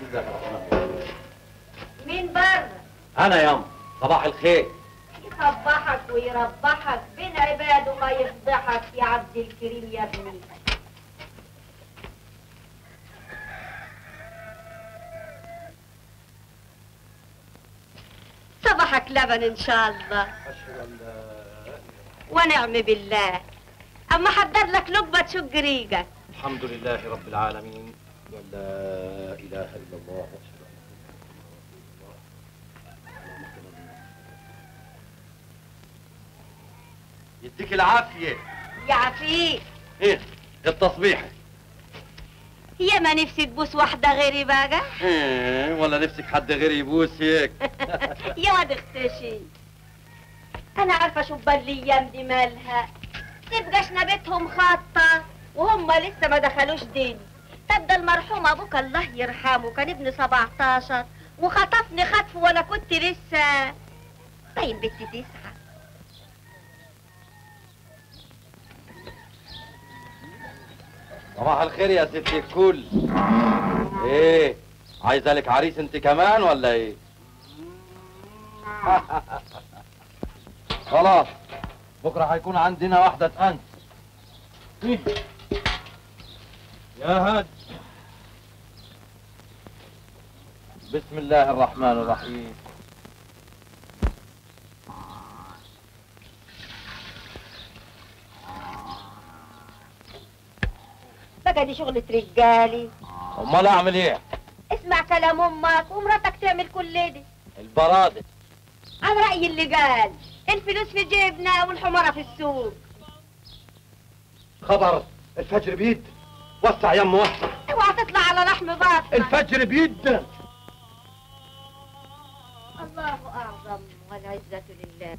الله الرحمن الرحيم مين بره انا ياما صباح الخير يصبحك ويربحك بين عباده ما يفضحك يا عبد الكريم يا ابني صبحك لبن ان شاء الله ونعم بالله اما حضر لك لقمه تشق ريقك الحمد لله رب العالمين ولا اله الا الله واشهد ان يديك العافيه يعافيك ايه التصبيح هي ما نفسي تبوس واحده غيري بقى إيه ولا نفسك حد غير يبوس هيك يا واد اختشي انا عارفه شو الايام دي مالها تبقى شنبتهم خاطه وهم لسه ما دخلوش دين طب ده المرحوم ابوك الله يرحمه كان ابن 17 وخطفني خطف وانا كنت لسه طيب بنتي تسعه صباح الخير يا ست الكل ايه عايزه لك عريس انت كمان ولا ايه خلاص بكره هيكون عندنا واحده انس إيه؟ يا هاد بسم الله الرحمن الرحيم بقى دي شغلة رجالي امال اعمل ايه اسمع كلام امك ومراتك تعمل كل دي البرادة على رأي اللي قال الفلوس في جيبنا والحمارة في السوق خبر الفجر بيد وسع يم وسع اوعى تطلع على لحم بطنك الفجر بيد الله اعظم والعزة لله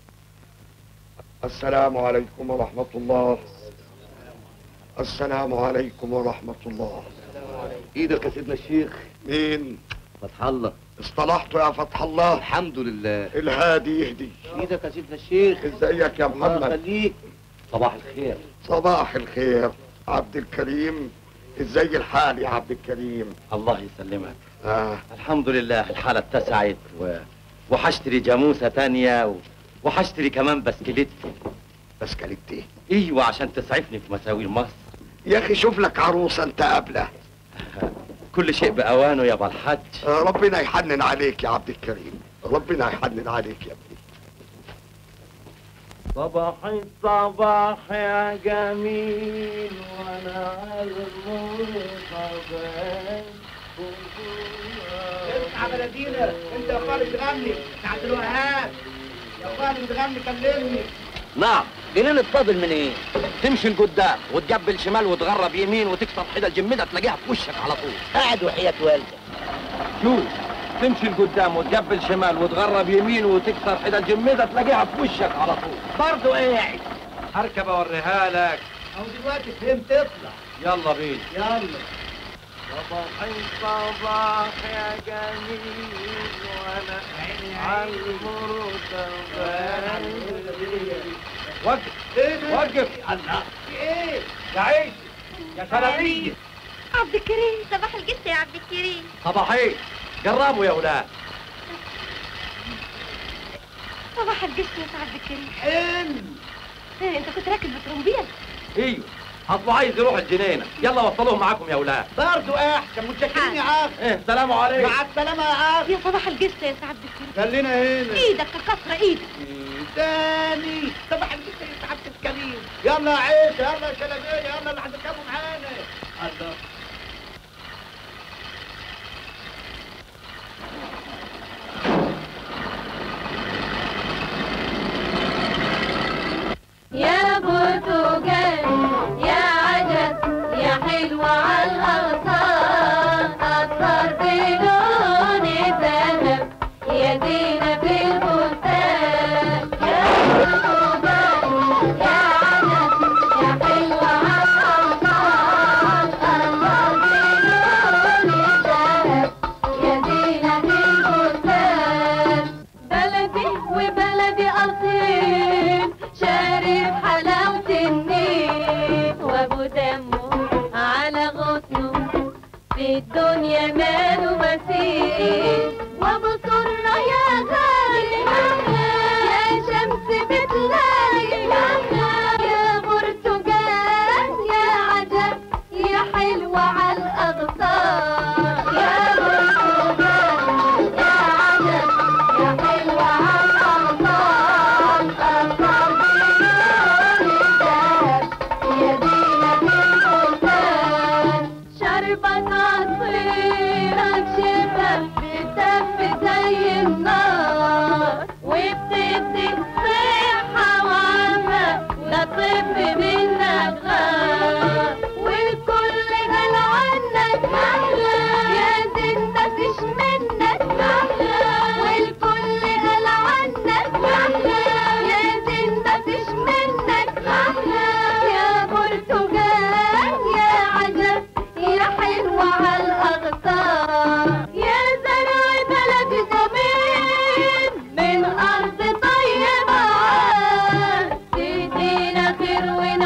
السلام عليكم ورحمة الله السلام عليكم ورحمة الله ايدك يا سيدنا الشيخ مين فتح الله اصطلحتوا يا فتح الله الحمد لله الهادي يهدي ايدك يا سيدنا الشيخ ازيك يا الله محمد يخليك صباح الخير صباح الخير عبد الكريم ازاي الحال يا عبد الكريم الله يسلمك آه. الحمد لله الحالة اتسعت و... وحشتري جاموسة تانية و... وحشتري كمان بسكليت بسكليت ايه ايوه عشان تسعفني في مساوي مصر يا اخي شوف لك عروسة انت قبله كل شيء بأوانه يا الحج آه ربنا يحنن عليك يا عبد الكريم ربنا يحنن عليك يا ابني صباح الصباح يا جميل وانا اصحى بلدينا انت يا خالد غني عبد الوهاب يا خالد غني كلمني نعم جنين الفاضل من ايه تمشي لقدام وتقبل شمال وتغرب يمين وتكسر حدا الجمدة تلاقيها في وشك على طول قاعد وحياة والدك شوف تمشي لقدام وتقبل شمال وتغرب يمين وتكسر حدا الجميزة تلاقيها في وشك على طول برضه قاعد هركب اوريها لك اهو دلوقتي فهمت اطلع يلا بينا يلا صباح الصباح يا جميل وانا على وقف ايه ده؟ وقف الله في ايه؟ يا عيد يا شلبيه عبد الكريم صباح القصة يا عبد الكريم صباحين قربوا يا اولاد صباح القصة يا عبد الكريم حلو ايه انت كنت راكب بترومبيل ايوه اصله عايز يروح الجنينه يلا وصلوه معاكم يا اولاد برضه احسن متشكرين يا عم ايه السلام عليكم مع السلامة يا عم يا صباح القصة يا عبد الكريم خلينا هنا ايدك كسرة ايدك تاني صباح الجسر يا عبد الكريم يلا يا عيسى يلا يا شلبيه يلا اللي هتركبوا معانا الله يا برتقال يا عجب يا حلوة على الأغصان أطهر بلون الذهب يا زينة في البستان يا برتقال يا عجب يا حلوة على الأغصان الله في الدنيا ماله مثيل وبصرنا يا غالي يا شمس بتلاقي يا برتقال يا عجب يا حلوة على الأغصان يا برتقال يا عجب يا حلوة على الأغصان أغصان بلون الذهب يا زينة البستان شربت عصيرك شفا بتف زي النار وبتدي صحة وعافى لا طب منك غار والكل قال عنك أحلى يا زين مفيش منك أحلى والكل قال عنك أحلى يا زين مفيش منك أحلى يا برتقال يا عجب يا حلوة على الأغصان يا زرع بلد جميل من أرض طيبة عاد تدينا خير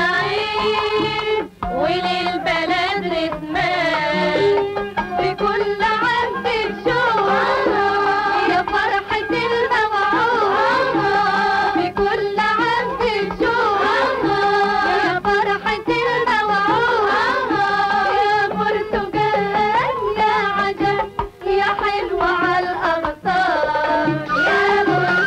ونعيم وللبلد رسمان في كل عام بتشوف يا فرحة الموعود في كل عام بتشوف يا فرحة الموعود يا برتقال يا عجب يا حلوة على الأغصان يا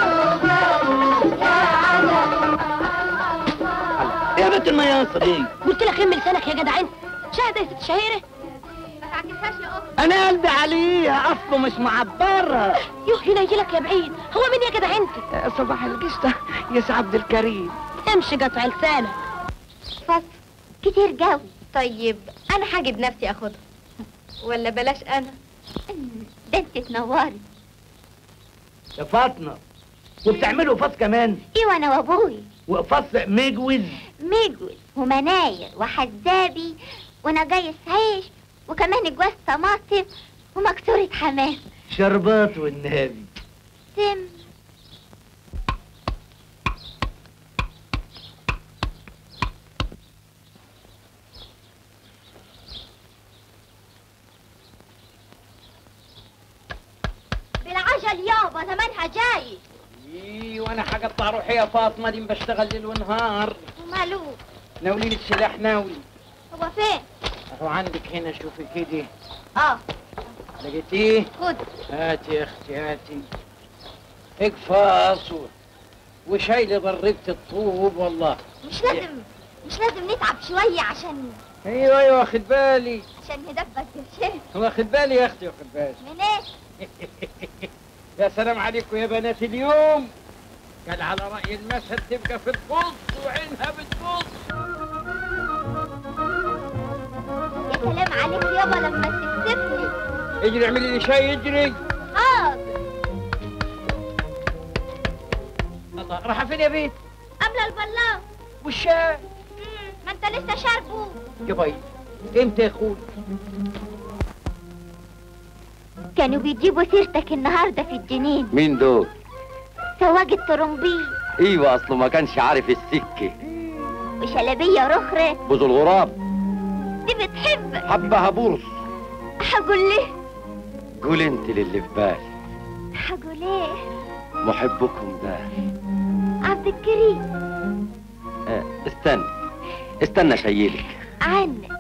برتقال يا عجب يا بنت المياصة دي قلت لك خم لسانك يا جدع انت شاهد يا ست شهيره ما تعكسهاش يا قط انا قلبي عليها اصله مش معبرها يوه ينيلك يا بعيد هو مين يا جدع انت صباح القشطة يا سي عبد الكريم امشي قطع لسانك فصل كتير جوي طيب انا هجيب نفسي اخدها ولا بلاش انا ده انت تنوري يا فاطمة وبتعملوا فص كمان ايوه انا وابوي وفص مجوز مجوز ومناير وحزابي ونجايس عيش وكمان جواز طماطم ومكسورة حمام شربات والنبي سم بالعجل يابا زمانها جاي ايه وانا هقطع روحي يا فاطمه دي بشتغل ليل ونهار وماله ناولين السلاح ناولي هو فين اهو عندك هنا شوفي كده اه لقيتيه خد هاتي يا اختي هاتي اقفاص و- وشايله ضربة الطوب والله مش لازم مش لازم نتعب شوية عشان ايوه ايوه واخد بالي عشان ندبس الشيء واخد بالي يا اختي واخد بالي من ايه يا سلام عليكم يا بنات اليوم قال على رأي المثل تبقى في البلط وعينها بتبص يا سلام عليك يابا لما تكسفني اجري اعملي لي شاي اجري حاضر الله راح فين يا بيت قبل البلاط والشاي مم، ما انت لسه شاربه يا باي امتى يا اخوي كانوا بيجيبوا سيرتك النهارده في الجنين مين دول؟ سواق الطرمبيل ايوه اصله ما كانش عارف السكه وشلبية رخرة بوز الغراب دي بتحبك حبها بورس هقول ليه قول انت للي في بالي هقول ايه محبكم ده عبد الكريم آه، استنى استنى شيلك عنك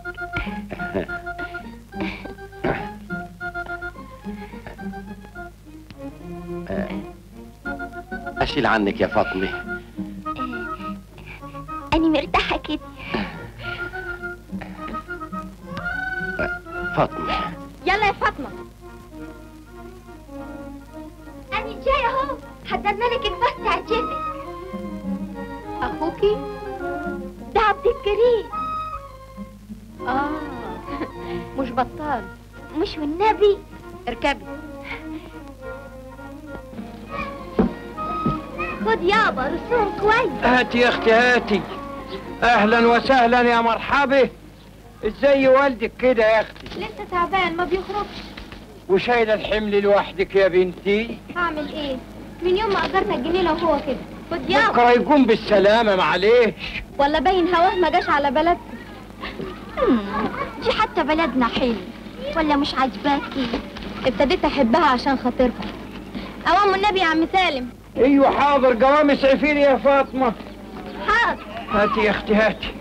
اشيل عنك يا فاطمه أنا مرتاحة كده فاطمه يلا يا فاطمة أنا جاية أهو حضرنا لك الفصل تعجبك أخوكي؟ ده عبد الكريم آه مش بطال مش والنبي اركبي خد يابا رسوم كويس هاتي يا اختي هاتي اهلا وسهلا يا مرحبا ازاي والدك كده يا اختي لسه تعبان ما بيخرجش وشايله الحمل لوحدك يا بنتي هعمل ايه من يوم ما اجرنا الجنينه وهو كده خد يابا بكره يقوم بالسلامه معلش ولا باين هواه ما جاش على بلد دي حتى بلدنا حلو ولا مش عاجباكي ابتديت احبها عشان خاطركم اوام النبي يا عم سالم ايوه حاضر قوام اسعفيني يا فاطمه حاضر هاتي يا اختي هاتي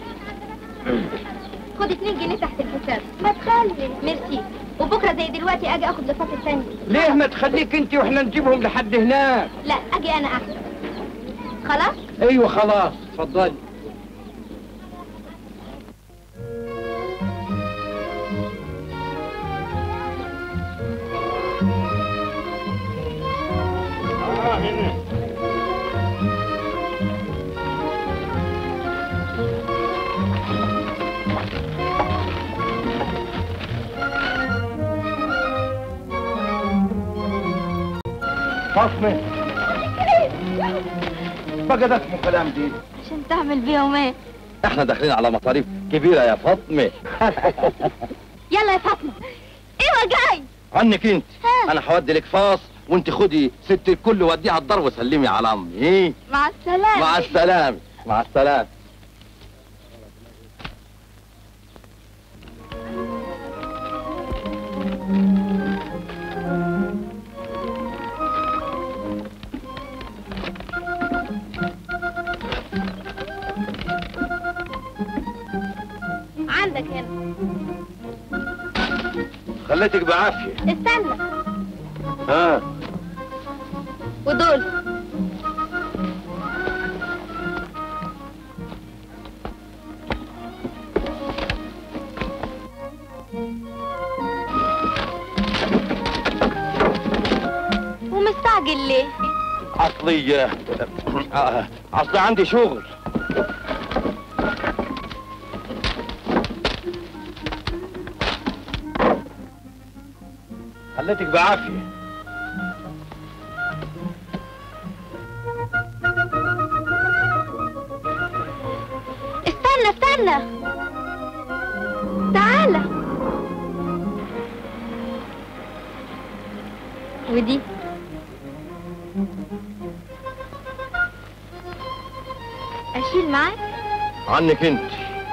خد 2 جنيه تحت الحساب ما تخلي ميرسي وبكره زي دلوقتي اجي اخد لفات الثانيه ليه ما تخليك انت واحنا نجيبهم لحد هناك لا اجي انا احسن خلاص ايوه خلاص اتفضلي فاطمه بقى ده اسمه كلام دي عشان تعمل بيهم ايه احنا داخلين على مصاريف كبيرة يا فاطمة يلا يا فاطمه ايوه جاي عنك انت ها. انا هودي لك فاص وانت خدي ست الكل وديها الدار وسلمي على امي ايه مع السلامه مع السلامة مع السلامة عندك هنا خليتك بعافية استنى ها ودول ومستعجل ليه اصلي آه، اصلي عندي شغل خليتك بعافية استنى استنى تعالى ودي اشيل معاك عنك انت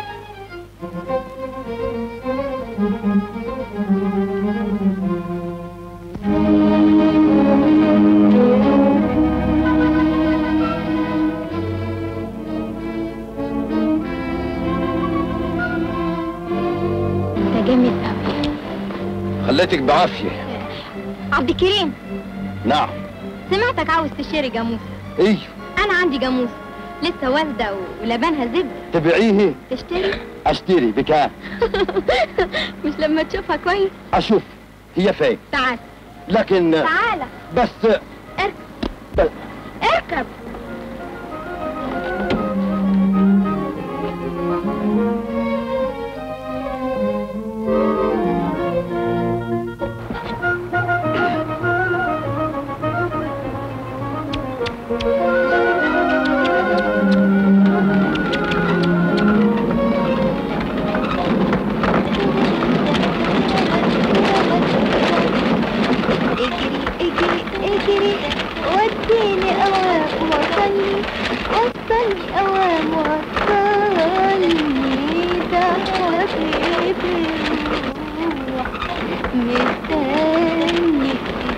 انت جامد قوي خليتك بعافية عبد الكريم نعم سمعتك عاوز تشتري جاموس ايوه انا عندي جاموس لسه والده ولبانها زبده تبيعيه تشتري اشتري بكام مش لما تشوفها كويس اشوف هي فين تعال لكن تعالى بس اركب بس اركب اجري اجري اجري وديني اوام وصلني وصلني اوام وصلني ده حبيبي الروح مستني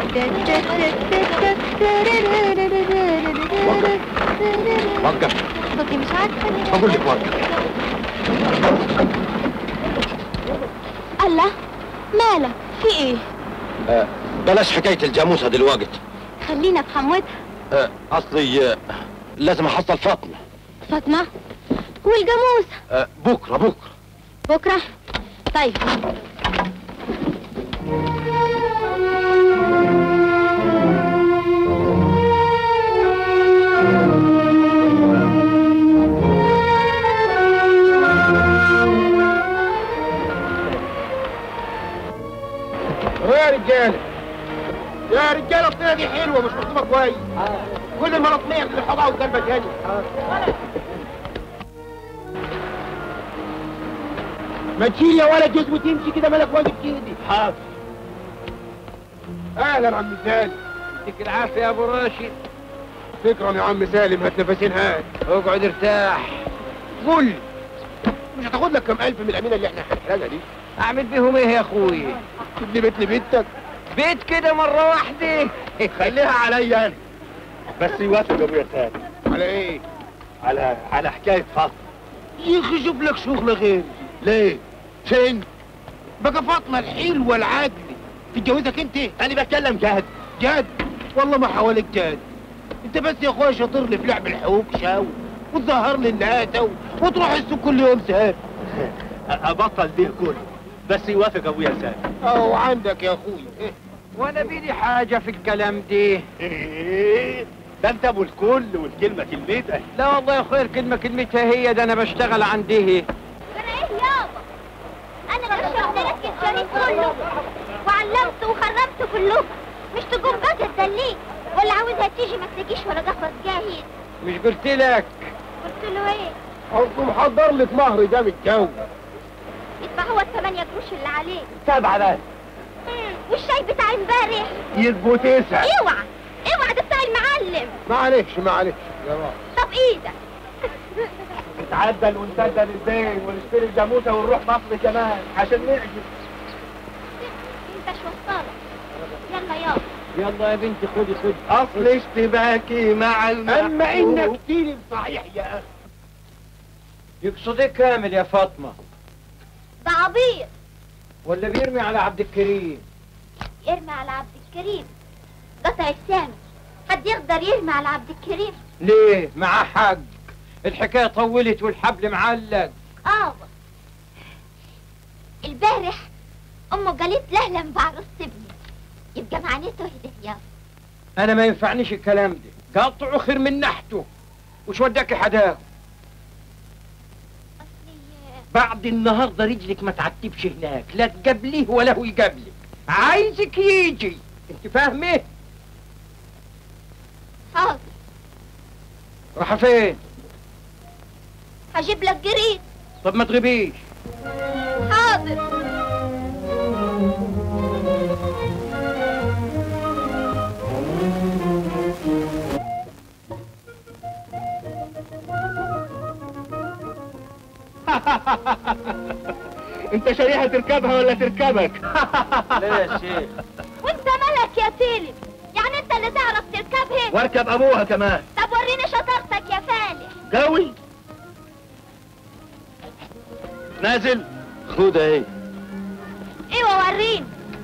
وقف صوتي مش عارفه بقول لك وقف الله مالك في ايه آه، بلاش حكاية الجاموسة دلوقتي خلينا في حموتها آه، اصلي آه، لازم احصل فاطمة فاطمه والجاموس آه، بكرة بكرة بكره طيب يا رجاله يا رجاله الطينه دي حلوه مش مكتوبه كويس كل ما رطميه بنحطها وكلمه تاني ما تشيل يا ولد جزء وتمشي كده مالك واقف كده حاضر اهلا عم سالم يديك العافيه يا ابو راشد شكرا يا عم سالم هات نفسين هات اقعد ارتاح قول لي مش هتاخد لك كم الف من الامينه اللي احنا هنحرقها دي اعمل بيهم ايه يا اخوي تبني بيت لبنتك بيت كده مرة واحدة خليها عليا انا بس يوافق ابويا ثاني على ايه على على حكايه فاطمه يا اخي شوف لك شغل غير ليه؟ فين؟ بقى فاطمه الحلوه العدل تتجوزك انت انا بتكلم جد جد والله ما حواليك جد انت بس يا اخويا شاطر لي في لعب الحوكشه و- وتظهر لي النهايه و- وتروح السوق كل يوم سهر ابطل دي كله بس يوافق ابويا ثاني اهو عندك يا اخويا إيه. وانا بيدي حاجة في الكلام دي ايه ده انت ابو الكل والكلمه كلمتك لا والله يا خير كلمة كلمتها هي ده انا بشتغل عنديه انا ايه يابا انا رشحت لك الشريك كله وعلمته وخربته كله مش تقوم بقى تدليك ولا عاوزها تيجي ما تلاقيش ولا قفص جاهز مش قلت لك قلت له ايه اصله محضر لك مهر ده متجوز يدفع هو الثمانية قروش اللي عليه سبعه بس مم، والشاي بتاع امبارح يبقوا تسعه اوعى اوعى ده بتاع المعلم معلش معلش يا بابا طب ايدك نتعدل ونسدد الدين ونشتري الجاموسه ونروح مصر كمان عشان نعجب انت شو وصلك يلا يابا يلا يا بنتي خدي خدي اصل اشتباكي مع المحبوب اما انك تيلي صحيح يا اخي يقصد ايه كامل يا فاطمة ده عبيط ولا بيرمي على عبد الكريم يرمي على عبد الكريم قطع السامي حد يقدر يرمي على عبد الكريم ليه مع حق الحكاية طولت والحبل معلق اه البارح امه قالت له لما بعرس ابني يبقى معناته هده يابا انا ما ينفعنيش الكلام ده قاطعه خير من نحته وش وداك حداه اصلي بعد النهارده رجلك ما تعتبش هناك لا تقابليه ولا هو يقابلك عايزك يجي انت فاهمه حاضر راح فين هجيب لك جريد طب ما تغيبيش حاضر انت شريحه تركبها ولا تركبك ليه يا شيخ وانت مالك يا تيلي يعني انت اللي تعرف تركبها واركب ابوها كمان طب وريني شطارتك يا فالح قوي نازل خد ايه ايوه وريني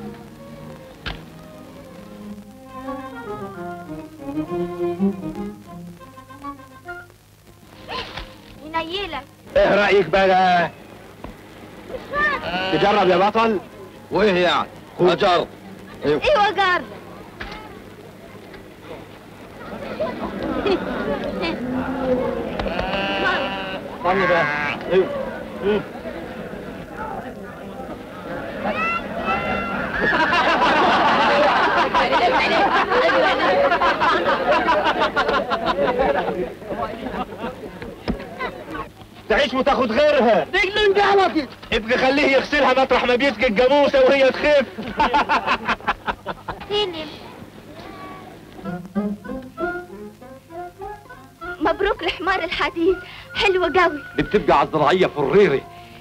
ينيلك ايه رايك بقى تجرب يا بطل وايه يعني اجر ايوه جرب استني بقى ايوه مم. تعيش وتاخد غيرها رجل انجلطت ابقى خليه يغسلها مطرح ما بيسقي الجاموسه وهي تخف سلم مبروك الحمار الحديد حلو قوي دي بتبقى على الزراعية فريري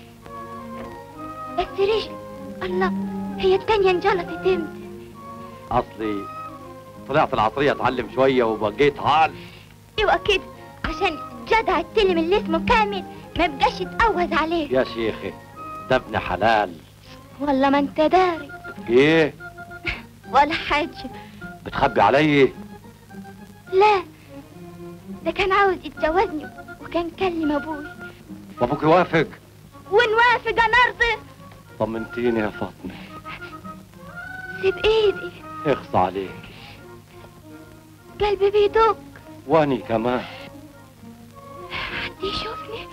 بس رجل الله هي التانية انجلطت امتى اصلي طلعت العطرية اتعلم شوية وبقيت عال ايوه كده عشان جدع التلم اللي اسمه كامل ما يبقاش يتقوز عليه يا شيخي ده ابن حلال والله ما انت داري ايه ولا حاجة بتخبي علي لا ده كان عاوز يتجوزني وكان كلم ابوي وابوك يوافق ونوافق انا ارضي طمنتيني يا فاطمة سيب ايدي اخص عليك قلبي بيدق واني كمان حد يشوفني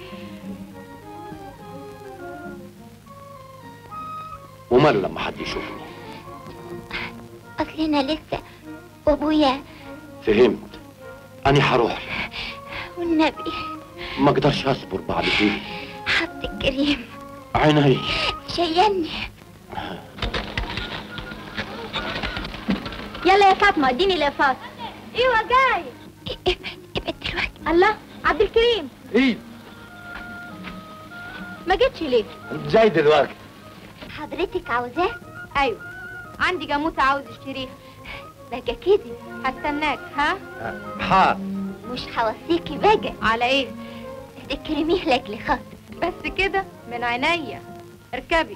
وماله لما حد يشوفني اصلنا لسه وابويا فهمت اني حروح والنبي ما اقدرش اصبر بعد كده حط الكريم عيني شيلني يلا يا فاطمة اديني لفاط ايوه جاي ابعد ابعد دلوقتي الله عبد الكريم ايه ما جيتش ليه جاي دلوقتي حضرتك عاوزاه ايوه عندي جاموسه عاوز اشتريها بقى كده هستناك ها حاضر مش هوصيكي بقى على ايه تكرميه لك لخاطر بس كده من عينيا اركبي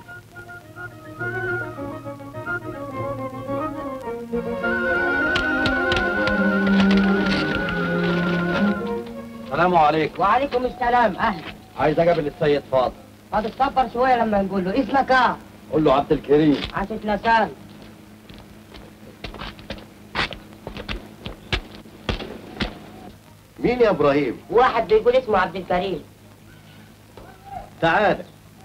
السلام عليكم وعليكم السلام اهلا عايز اقابل السيد فاضل هتتصبر شويه لما نقول له اسمك اه قول له عبد الكريم عاشت لسان مين يا ابراهيم واحد بيقول اسمه عبد الكريم تعال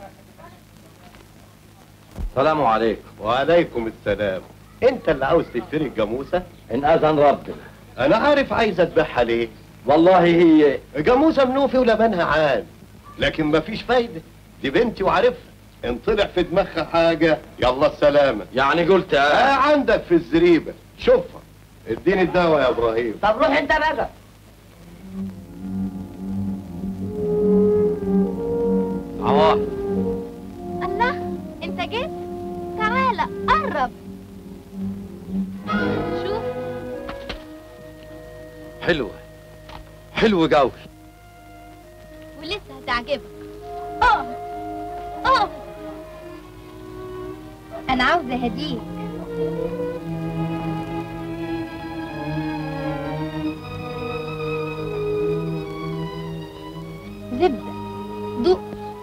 السلام عليكم وعليكم السلام انت اللي عاوز تشتري الجاموسه ان اذن ربنا انا عارف عايز اذبحها ليه والله هي جاموسه منوفي ولبنها عاد لكن مفيش فايده دي بنتي وعارفها ان طلع في دماغها حاجه يلا السلامه يعني قلت آه آه. عندك في الزريبه شوفها اديني الدواء يا ابراهيم طب روح انت بقى عواف الله انت جيت تعالى قرب شوف حلوه حلوه قوي ولسه هتعجبك اه اه انا عاوزه هديك زبده دوق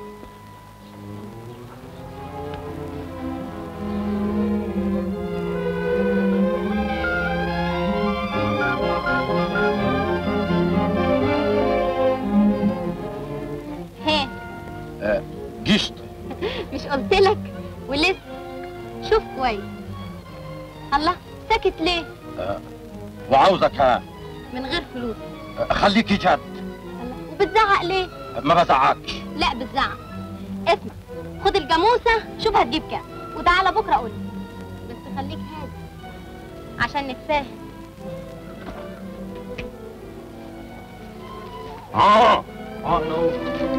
ها قشط مش قلت لك ولسه شوف كويس الله ساكت ليه وعاوزك ها من غير فلوس خليكي جد الله وبتزعق ليه ما بزعكش لا بتزعق اسمع خد الجاموسه شوف هتجيب كام وتعالى بكره قول بس خليك هادي عشان نتفاهم اه اه نو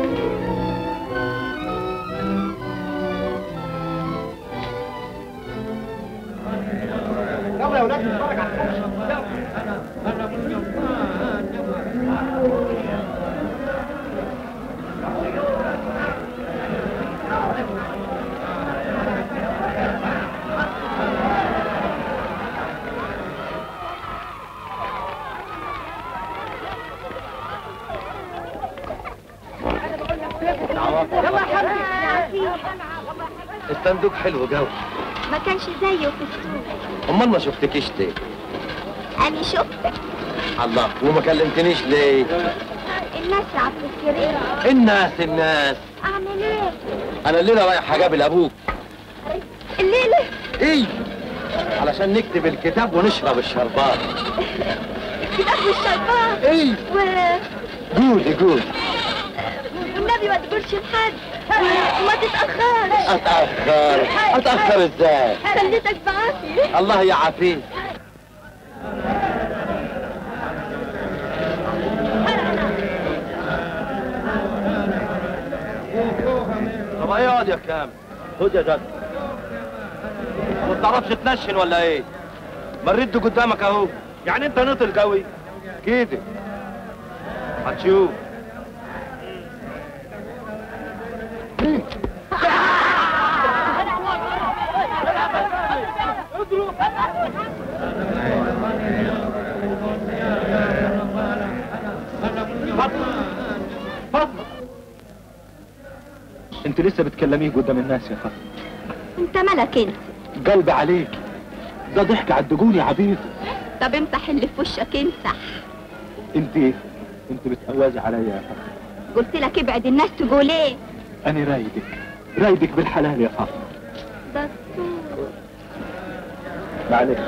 الصندوق حلو قوي ما كانش زيه في السوق امال ما شفتكيش ليه انا شفتك الله وما كلمتنيش ليه الناس يا عبد الكريم الناس الناس اعمل ايه انا الليله رايح اقابل ابوك الليله ايه علشان نكتب الكتاب ونشرب الشربات كتاب والشربات ايه و... قولي قولي والنبي ما تقولش لحد وما تتاخرش اتاخر اتاخر ازاي خليتك بعافيه الله يعافيك طب اقعد يا كامل خد يا جد ما بتعرفش تنشن ولا ايه؟ ما الرد قدامك اهو يعني انت نطل قوي كده هتشوف انت لسه بتكلميه قدام الناس يا فاطمه انت مالك انت قلبي عليك ده ضحك على الدجول يا عبيط طب امسح اللي في وشك امسح انت انت بتقوازي عليا يا فاطمه قلت لك ابعد الناس تقول ايه انا رايدك رايدك بالحلال يا فاطمه دستور معلش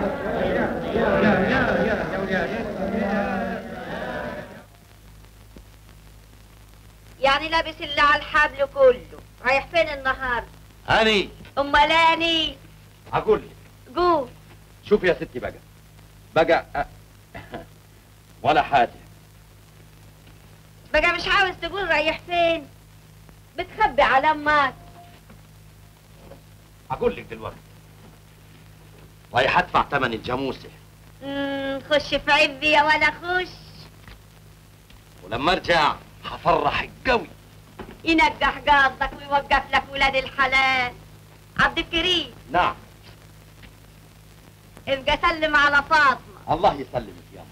يعني لابس اللي على الحبل كله رايح فين النهارده هاني امالاني اقول لك قول شوف يا ستي بقى بقى أ- ولا حاجه بقى مش عاوز تقول رايح فين بتخبي على امك اقول لك دلوقتي رايح ادفع ثمن الجاموسه مم، خش في عبي يا ولا خش ولما ارجع هفرحك قوي ينجح قصدك ويوقف لك ولاد الحلال عبد الكريم نعم ابقى سلم على فاطمه الله يسلمك يا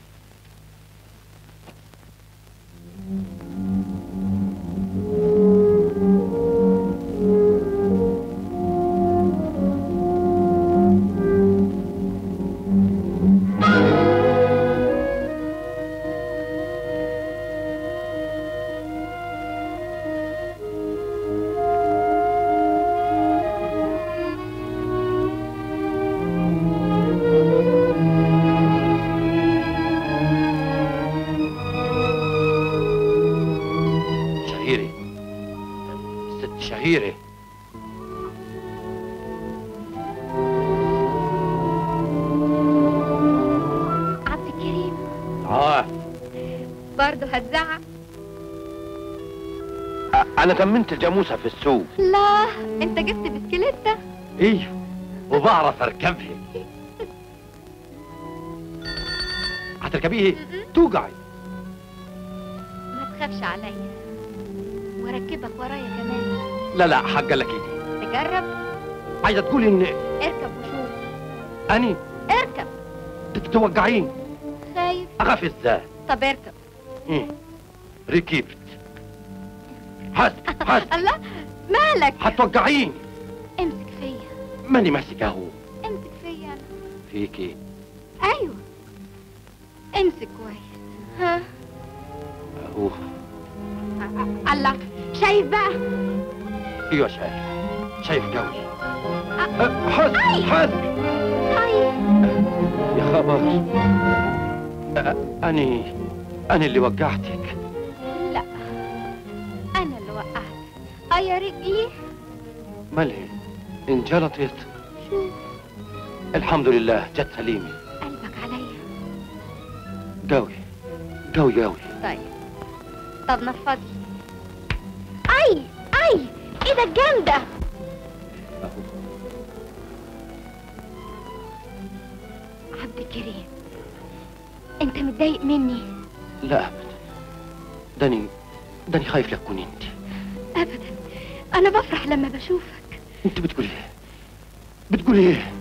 شهيرة ست شهيرة عبد الكريم اه برضه هتزعق انا تمنت الجاموسة في السوق لا انت جبت بسكليتة ايوه وبعرف اركبها هتركبيه توقعي ما تخافش عليا واركبك ورايا كمان لا لا حق لك ايدي تجرب عايزه تقولي ان اركب وشوف اني اركب تتوقعين خايف اخاف ازاي طب اركب إيه. ركبت حس حس الله مالك هتوقعيني امسك فيا ماني ماسك اهو امسك فيا انا فيكي ايوه امسك كويس ها اهو الله شايف بقى ايوه شايف شايف قوي أ- حس أي. حس طيب يا خبر أ- اني انا اللي وقعتك لا انا اللي وقعت اه يا رجلي مالي انجلطت شوف الحمد لله جت سليمه قلبك عليا قوي قوي قوي طيب طب نفضي اي اي ايدك جامده عبد الكريم انت متضايق مني لا ابدا داني داني خايف لك تكون انت ابدا انا بفرح لما بشوفك انت بتقولي ايه بتقولي ايه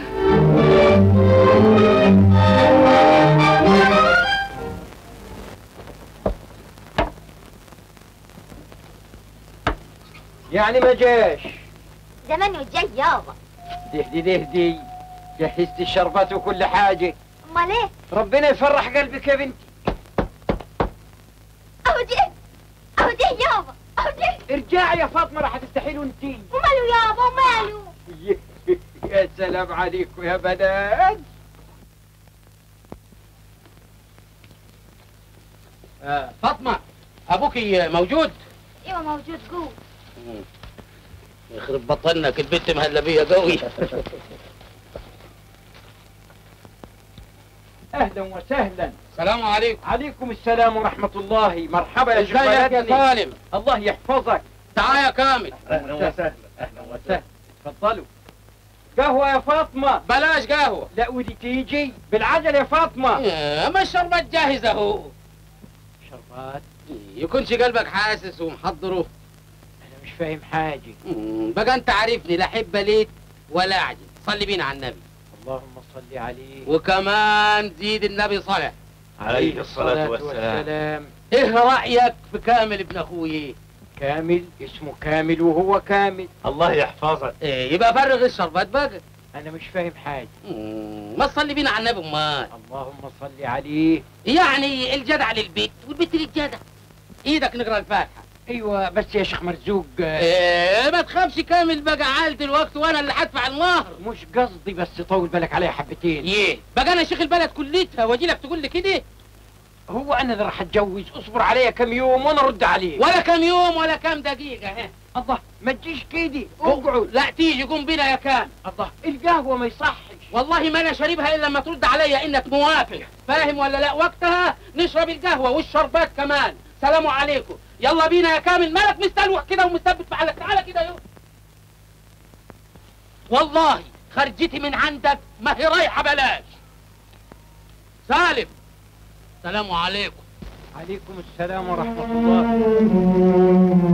يعني ما جاش زمانه جاي يابا دهدي دهدي جهزت الشربات وكل حاجة امال ايه ربنا يفرح قلبك يا بنتي اهو جه اهو جه يابا اهو جه ارجعي يا فاطمة راح تستحيلوا انتي وماله يابا وماله يا سلام عليكم يا بنات آه فاطمة أبوكي موجود؟ ايوه موجود جوه يخرب بطنك البنت مهلبية قوي اهلا وسهلا السلام عليكم عليكم السلام ورحمة الله مرحبا يا شيخ ازيك يا بلدني سالم الله يحفظك تعال يا كامل اهلا وسهلا اهلا وسهلا تفضلوا قهوة يا فاطمة بلاش قهوة لا ودي تيجي بالعجل يا فاطمة يا، ما الشربات جاهزة اهو شربات يكونش قلبك حاسس ومحضره انا مش فاهم حاجة مم، بقى انت عارفني لا احب ليت ولا اعجل صلي بينا على النبي اللهم صل عليه وكمان زيد النبي صالح عليه الصلاة والسلام والسلام ايه رأيك في كامل ابن اخوي كامل اسمه كامل وهو كامل الله يحفظك ايه يبقى فرغ الشربات بقى انا مش فاهم حاجة مم، ما تصلي بينا على النبي امال اللهم صل عليه يعني الجدع للبيت والبيت للجدع ايدك نقرا الفاتحه ايوه بس يا شيخ مرزوق آه، ايه ما تخافش كامل بقى عال دلوقتي وانا اللي هدفع المهر مش قصدي بس طول بالك عليها حبتين ايه بقى انا شيخ البلد كلتها واجي لك تقول لي كده هو انا اللي راح اتجوز اصبر عليا كم يوم وانا ارد عليك ولا كم يوم ولا كم دقيقه ها الله ما تجيش كده اقعد لا تيجي قوم بينا يا كامل الله القهوه ما يصحش والله ما انا شاربها الا لما ترد عليا انك موافق فاهم ولا لا وقتها نشرب القهوه والشربات كمان سلام عليكم يلا بينا يا كامل مالك مستلوح كده ومثبت محلك تعالى كده يو والله خرجتي من عندك ما هي رايحه بلاش سالم سلام عليكم عليكم السلام ورحمة الله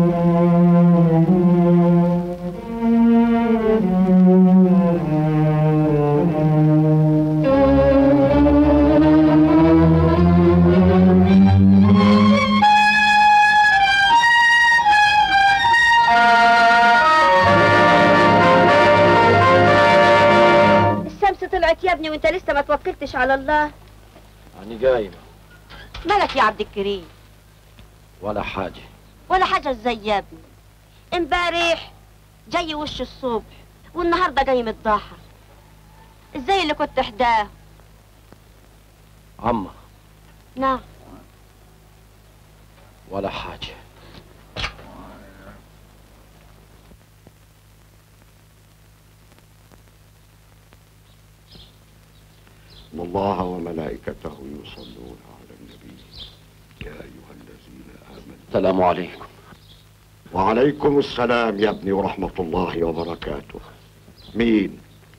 الشمس طلعت يا ابني وانت لسه ما توكلتش على الله يعني قايمة مالك يا عبد الكريم ولا حاجة ولا حاجة ازاي يا ابني امبارح جاي وش الصبح والنهارده جاي متضحى ازاي اللي كنت حداه عمة نعم ولا حاجة إن الله وملائكته يصلون على النبي يا أيها الذين آمنوا السلام عليكم وعليكم السلام يا ابني ورحمة الله وبركاته مين؟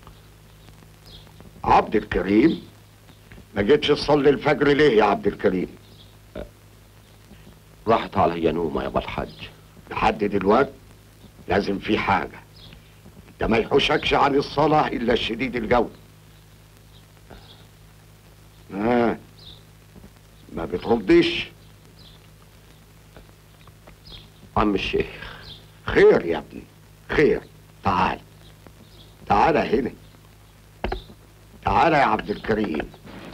عبد الكريم ما جيتش تصلي الفجر ليه يا عبد الكريم؟ راحت علي نومة يا ابو الحاج لحد دلوقتي لازم في حاجة انت ما يحوشكش عن الصلاة إلا الشديد الجو آه. ما بتردش عم الشيخ خير يا ابني خير تعال تعال هنا تعال يا عبد الكريم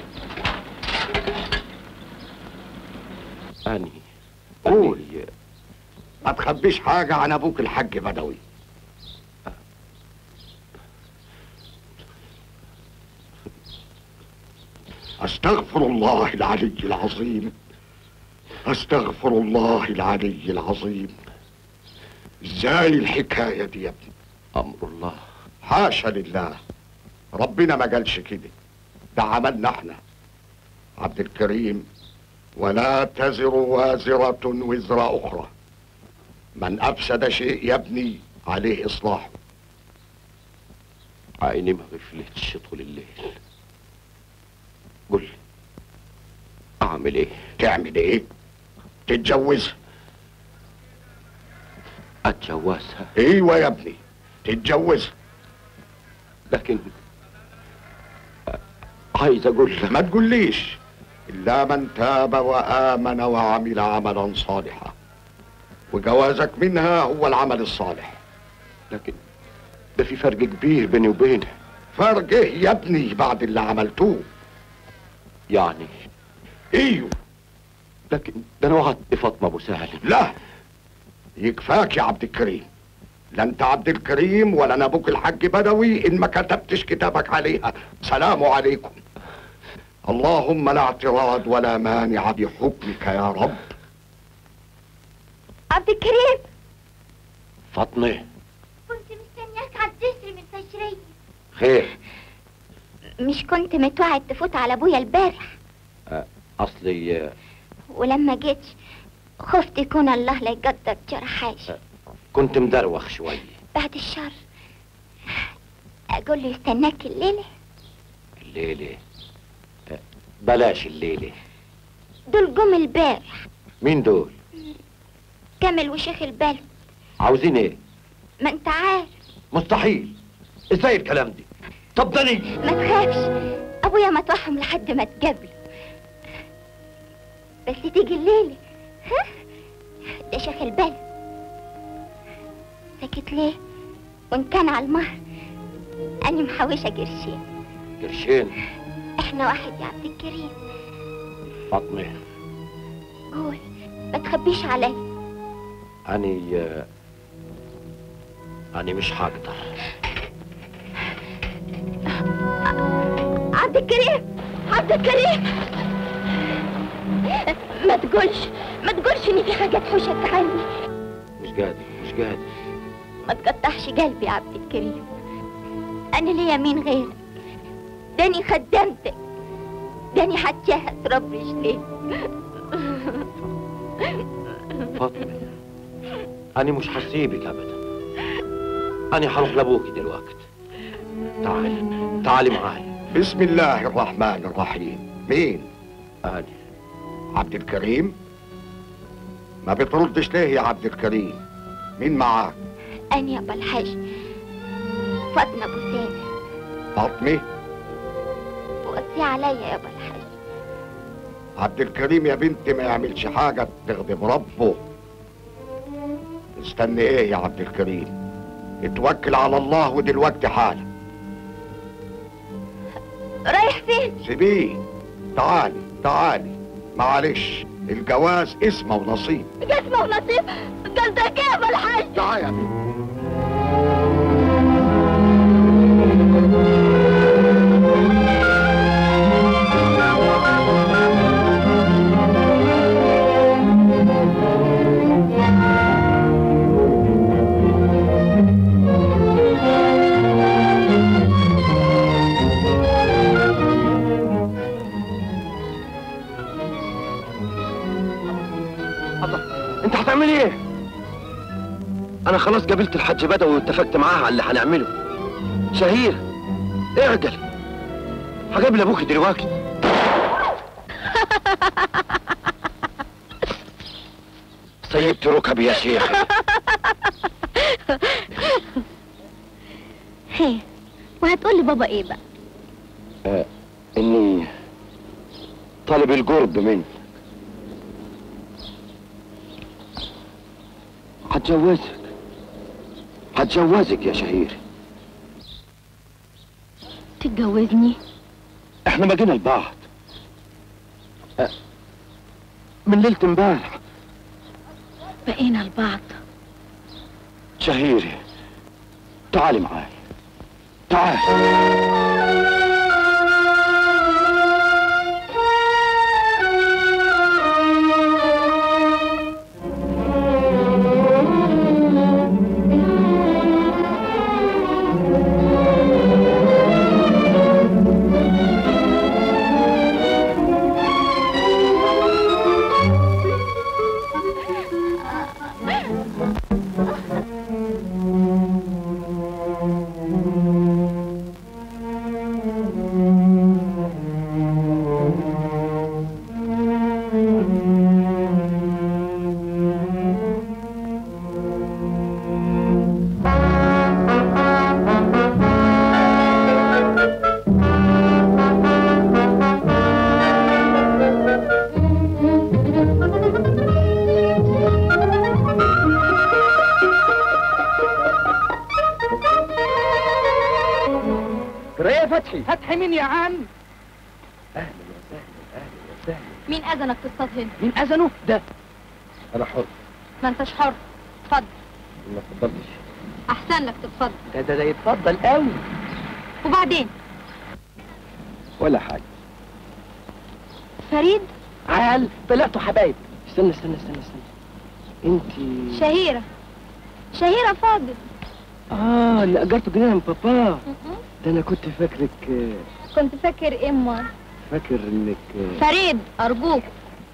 أني قول. أني ما تخبيش حاجة عن أبوك الحاج بدوي أستغفر الله العلي العظيم أستغفر الله العلي العظيم إزاي الحكاية دي يا ابني أمر الله حاشا لله ربنا ما قالش كده ده عملنا احنا عبد الكريم ولا تزر وازرة وزر أخرى من أفسد شيء يا ابني عليه إصلاحه عيني ما غفلتش طول الليل قل لي أعمل إيه تعمل إيه؟ تتجوزها أتجوزها أيوة يا ابني تتجوزها لكن عايز أقول لك ما تقوليش إلا من تاب وآمن وعمل عملا صالحا وجوازك منها هو العمل الصالح لكن ده في فرق كبير بيني وبينها فرق ايه يا ابني بعد اللي عملتوه يعني ايوه لكن ده أنا وعدت فاطمة أبو سالم لا يكفاك يا عبد الكريم لا انت عبد الكريم ولا انا ابوك الحاج بدوي ان ما كتبتش كتابك عليها سلام عليكم اللهم لا اعتراض ولا مانع بحكمك يا رب عبد الكريم فاطمة كنت مستنياك على الجسر من فجرية خير مش كنت متوعد تفوت على ابويا البارح أصلي ولما جيت خفت يكون الله لا يقدر جرى حاجة كنت مدروخ شوية بعد الشر اقول له يستناك الليلة الليلة بلاش الليلة دول جم البارح مين دول كامل وشيخ البلد عاوزين ايه ما انت عارف مستحيل ازاي الكلام دي طب ده نيجي ما تخافش ابويا ما توحم لحد ما تقابله بس تيجي الليلة ها ده شيخ البلد سكت ليه وان كان على المهر اني محوشة قرشين قرشين احنا واحد يا عبد الكريم فاطمة قول ما تخبيش علي أني أني مش هقدر عبد الكريم عبد الكريم ما تقولش ما تقولش ان في حاجة تحوشك عني مش قادر مش قادر ما تقطعش قلبي يا عبد الكريم انا ليا مين غيرك داني خدمتك داني حتى ترب رجليك فاطمة أنا مش هسيبك أبدا أنا هروح لأبوكي دلوقتي تعالي تعالي معايا بسم الله الرحمن الرحيم مين انا عبد الكريم ما بتردش ليه يا عبد الكريم مين معاك أنا يابا الحاج فاطمة أبو سامر فاطمه وقصي عليا يابا الحاج عبد الكريم يا بنتي ما يعملش حاجه تغضب ربه استني ايه يا عبد الكريم اتوكل على الله ودلوقتي حالا رايح فين؟ سيبيه تعالي تعالي معلش الجواز اسمه ونصيب جسمه ونصيب قصدك ايه يابا الحاج؟ تعالي يا بنتي انت هتعمل ايه انا خلاص قابلت الحاج بدوي واتفقت معاه على اللي هنعمله شهير اعجل هقابل ابوك دلوقتي سيبت ركبي يا شيخ هي وهتقول لي بابا ايه بقى؟ اني طالب القرب منك هتجوزك هتجوزك يا شهير تتجوزني؟ احنا ما جينا لبعض أه، من ليلة امبارح بقينا لبعض شهيري تعالي معاي تعالي يا فتحي فتحي مين يا عم؟ مين اذنك تصطاد هنا مين اذنه ده انا حر ما انتش حر اتفضل ما تفضلش احسن لك تتفضل ده ده, ده يتفضل قوي وبعدين ولا حاجة فريد عال طلعتوا حبايب استنى استنى استنى استنى انت شهيرة شهيرة فاضل اه اللي اجرته جنيه من بابا ده انا كنت فاكرك آه، كنت فاكر ايه امال فاكر انك آه، فريد ارجوك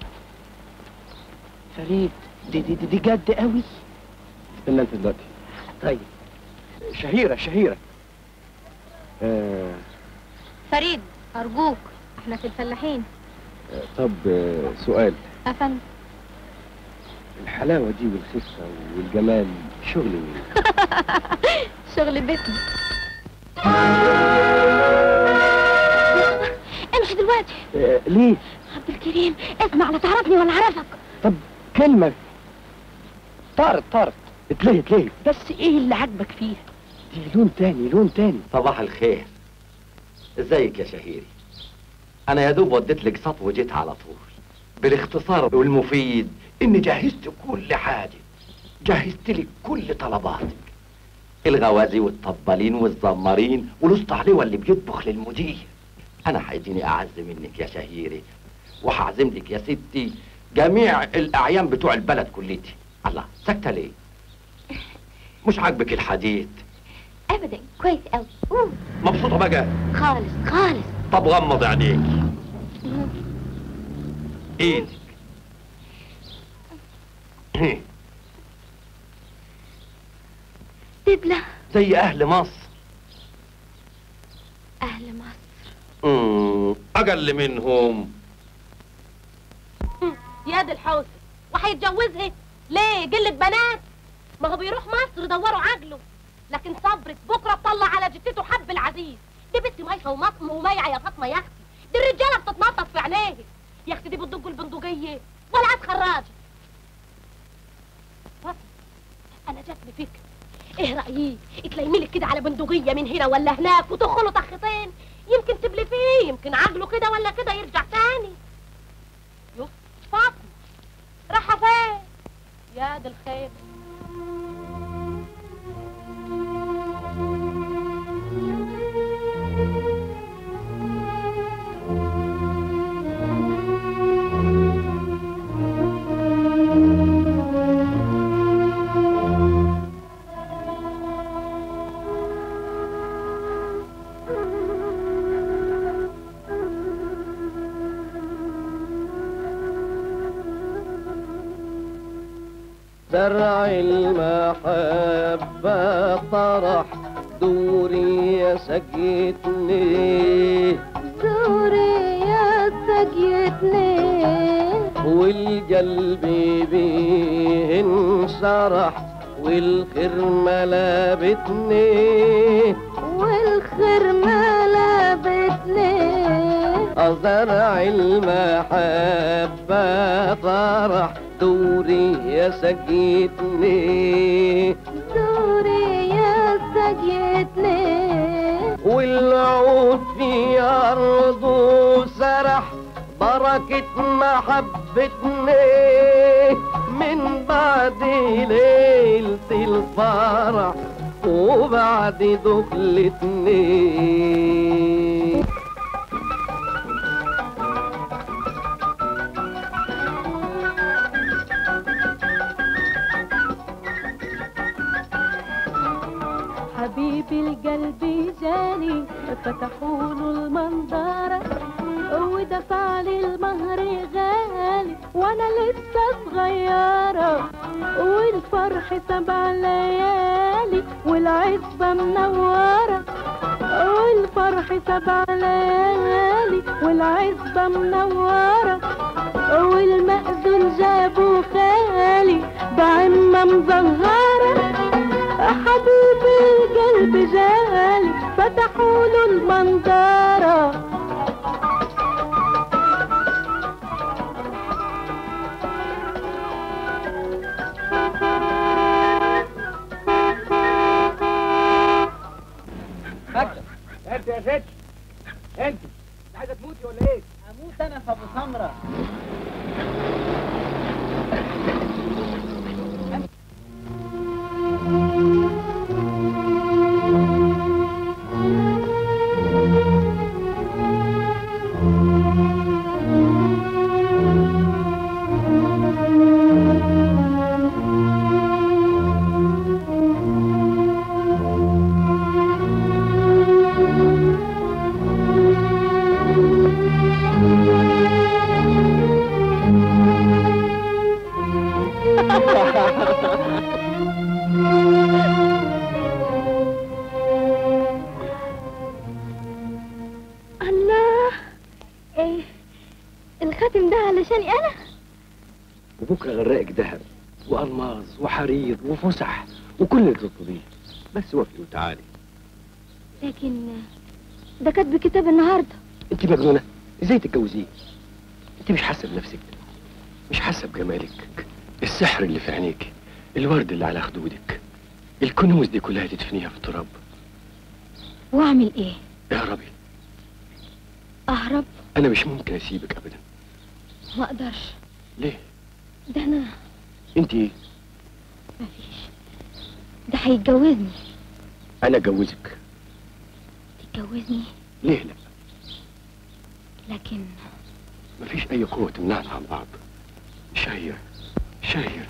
فريد دي دي دي, دي جد قوي استنى انت دلوقتي طيب شهيرة شهيرة آه فريد ارجوك احنا في الفلاحين آه، طب آه، سؤال افندم الحلاوة دي والخفة والجمال شغل مين؟ شغل بيتنا امشي دلوقتي آه ليه؟ عبد الكريم اسمع لا تعرفني ولا اعرفك طب كلمة طارت طارت اتلهت ليه؟ بس ايه اللي عاجبك فيه دي لون تاني لون تاني صباح الخير ازيك يا شهيري انا يا دوب وديت لك سطو وجيت على طول بالاختصار والمفيد اني جهزت كل حاجه جهزت لك كل طلباتك الغوازي والطبالين والزمارين والاسطى عليه اللي بيطبخ للمدير انا هيديني اعز منك يا شهيري وهعزم لك يا ستي جميع الاعيان بتوع البلد كلتي الله ساكته ليه مش عاجبك الحديد ابدا كويس قوي أوه. مبسوطه بقى خالص خالص طب غمض عينيك ايدك دبلة زي اهل مصر أهل مصر مم، اقل منهم يا دي الحوسه وهيتجوزها ليه قله بنات ما هو بيروح مصر يدوروا عقله لكن صبرك بكره تطلع على جدته حب العزيز دي بنت مايخه ومطم ومايعه يا فاطمه يا اختي دي الرجاله بتتنطط في عينيها يا اختي دي بتدق البندقيه ولا عاد خراجه فاطمه انا جاتني فكره ايه رايك تلاقي لك كده على بندقيه من هنا ولا هناك وتدخلوا طختين يمكن تبلي فيه يمكن عقله كده ولا كده يرجع تاني يوه فاطمه رايحه فين يا دي الخير زرع المحبة طرح دوري يا سقيتني زوري يا سقيتني والقلب بيه انشرح والخير ملابتني والخير ما لابتني زرع المحبة طرح دوري يا سقيتني زوري يا سقيتني والعود في أرضه سرح بركة محبتني من بعد ليلة الفرح وبعد دخلتني حبيبي القلب جاني فتحوا له المنظرة ودفع لي المهر غالي وانا لسه صغيرة والفرح سبع ليالي والعزبة منورة والفرح سبع ليالي والعزبة منورة والمأذون جابوا خالي بعمة مزهرة حبيبي القلب جالي فتحوا له المنظرة مكتب انت يا ست انت عايزه تموتي ولا ايه؟ اموت انا في ابو سمره الله ايه الخاتم ده علشاني انا وبكره غرقك ذهب والماظ وحرير وفسح وكل اللي تطلبيه بس وافقي وتعالي لكن ده كاتب كتاب النهارده انت مجنونه ازاي تتجوزيه انت مش حاسه بنفسك مش حاسه بجمالك السحر اللي في عينيك الورد اللي على خدودك الكنوز دي كلها تدفنيها في التراب واعمل ايه اهربي اهرب انا مش ممكن اسيبك ابدا ما اقدرش ليه ده انا انت ايه مفيش ده هيتجوزني انا اتجوزك تتجوزني ليه لا لكن مفيش اي قوه تمنعنا عن بعض شهير شهير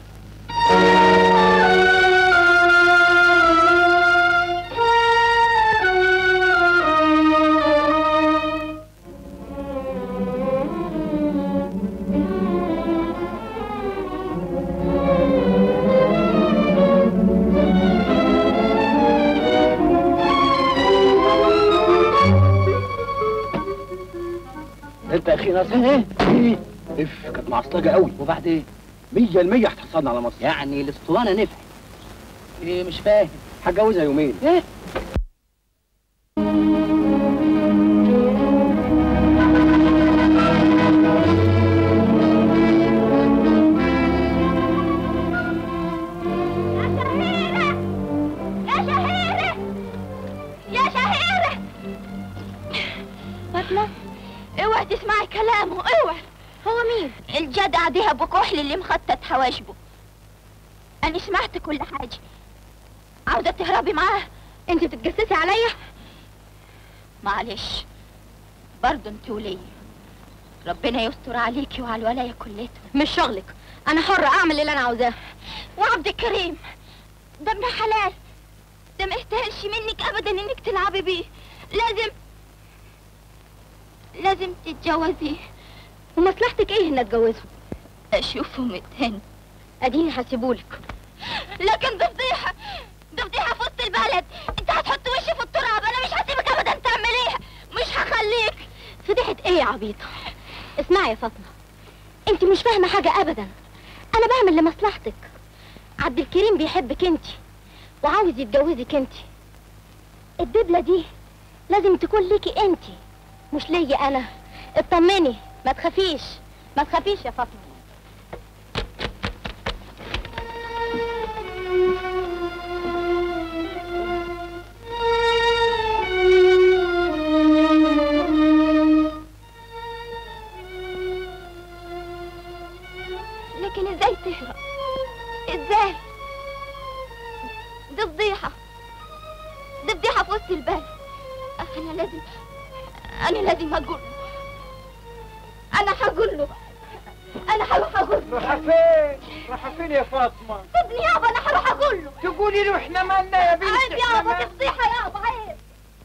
انت يا اخي ناصر ايه ايه اف كانت معصلجه قوي وبعدين 100% هتحصلنا على مصر يعني الاسطوانه نفع ايه مش فاهم هتجوزها يومين ايه يا شهيرة يا شهيرة فاطمة اوعي تسمعي كلامه اوعي هو مين؟ الجدع ده ابو كحل اللي مخطط حواجبه انا سمعت كل حاجة عاوزة تهربي معاه انت بتتجسسي عليا؟ معلش برضه انت وليا ربنا يستر عليكي وعلى الولاية كلته مش شغلك انا حرة اعمل اللي انا عاوزاه وعبد الكريم ده ابن حلال ده ما يستاهلش منك ابدا انك تلعبي بيه لازم لازم تتجوزيه ومصلحتك ايه ان اتجوزه اشوفه متهن اديني هسيبولك لكن دي فضيحه دي فضيحه في وسط البلد انت هتحط وشي في التراب انا مش هسيبك ابدا تعمليها مش هخليك فضيحه ايه يا عبيطه اسمعي يا فاطمه انت مش فاهمه حاجه ابدا انا بعمل لمصلحتك عبد الكريم بيحبك انت وعاوز يتجوزك انت الدبلة دي لازم تكون ليكي انت مش ليا انا اطمني ما تخافيش ما تخافيش يا فاطمة لكن ازاي تهرب ازاي دي فضيحة دي فضيحة في وسط البلد أنا لازم أنا لازم أقول له أنا هقول له أنا هروح أقول له راح فين؟ راح فين يا فاطمة؟ سيبني يابا أنا هروح أقول له تقولي له احنا مالنا يا بنتي عيب يابا دي فضيحة يابا عيب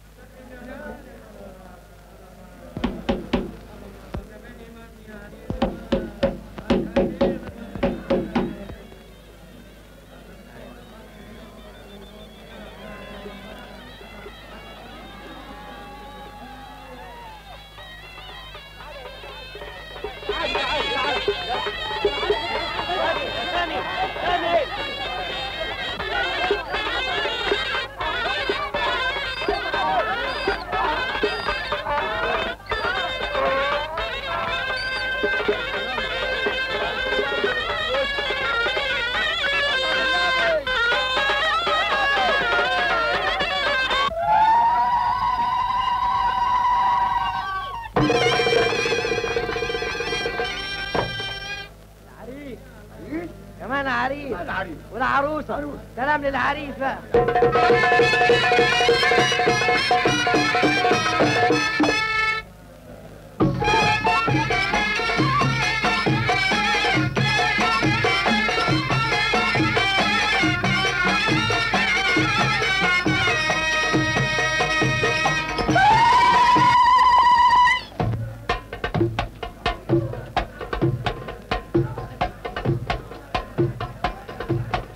كمان عريس والعروسة سلام للعريس بقى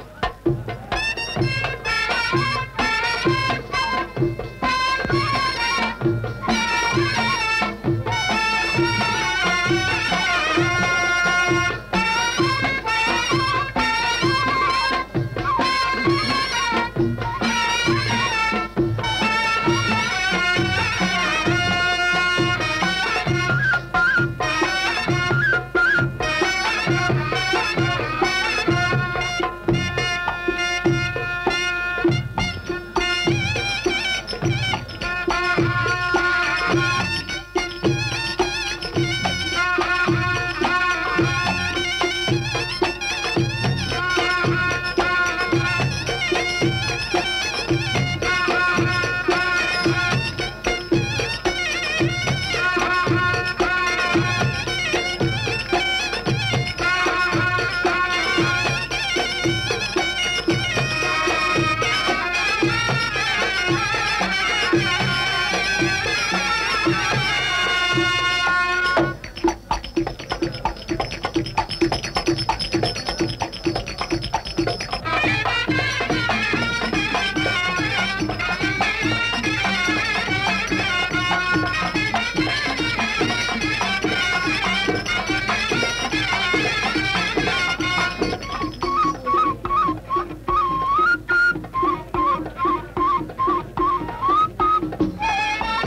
يا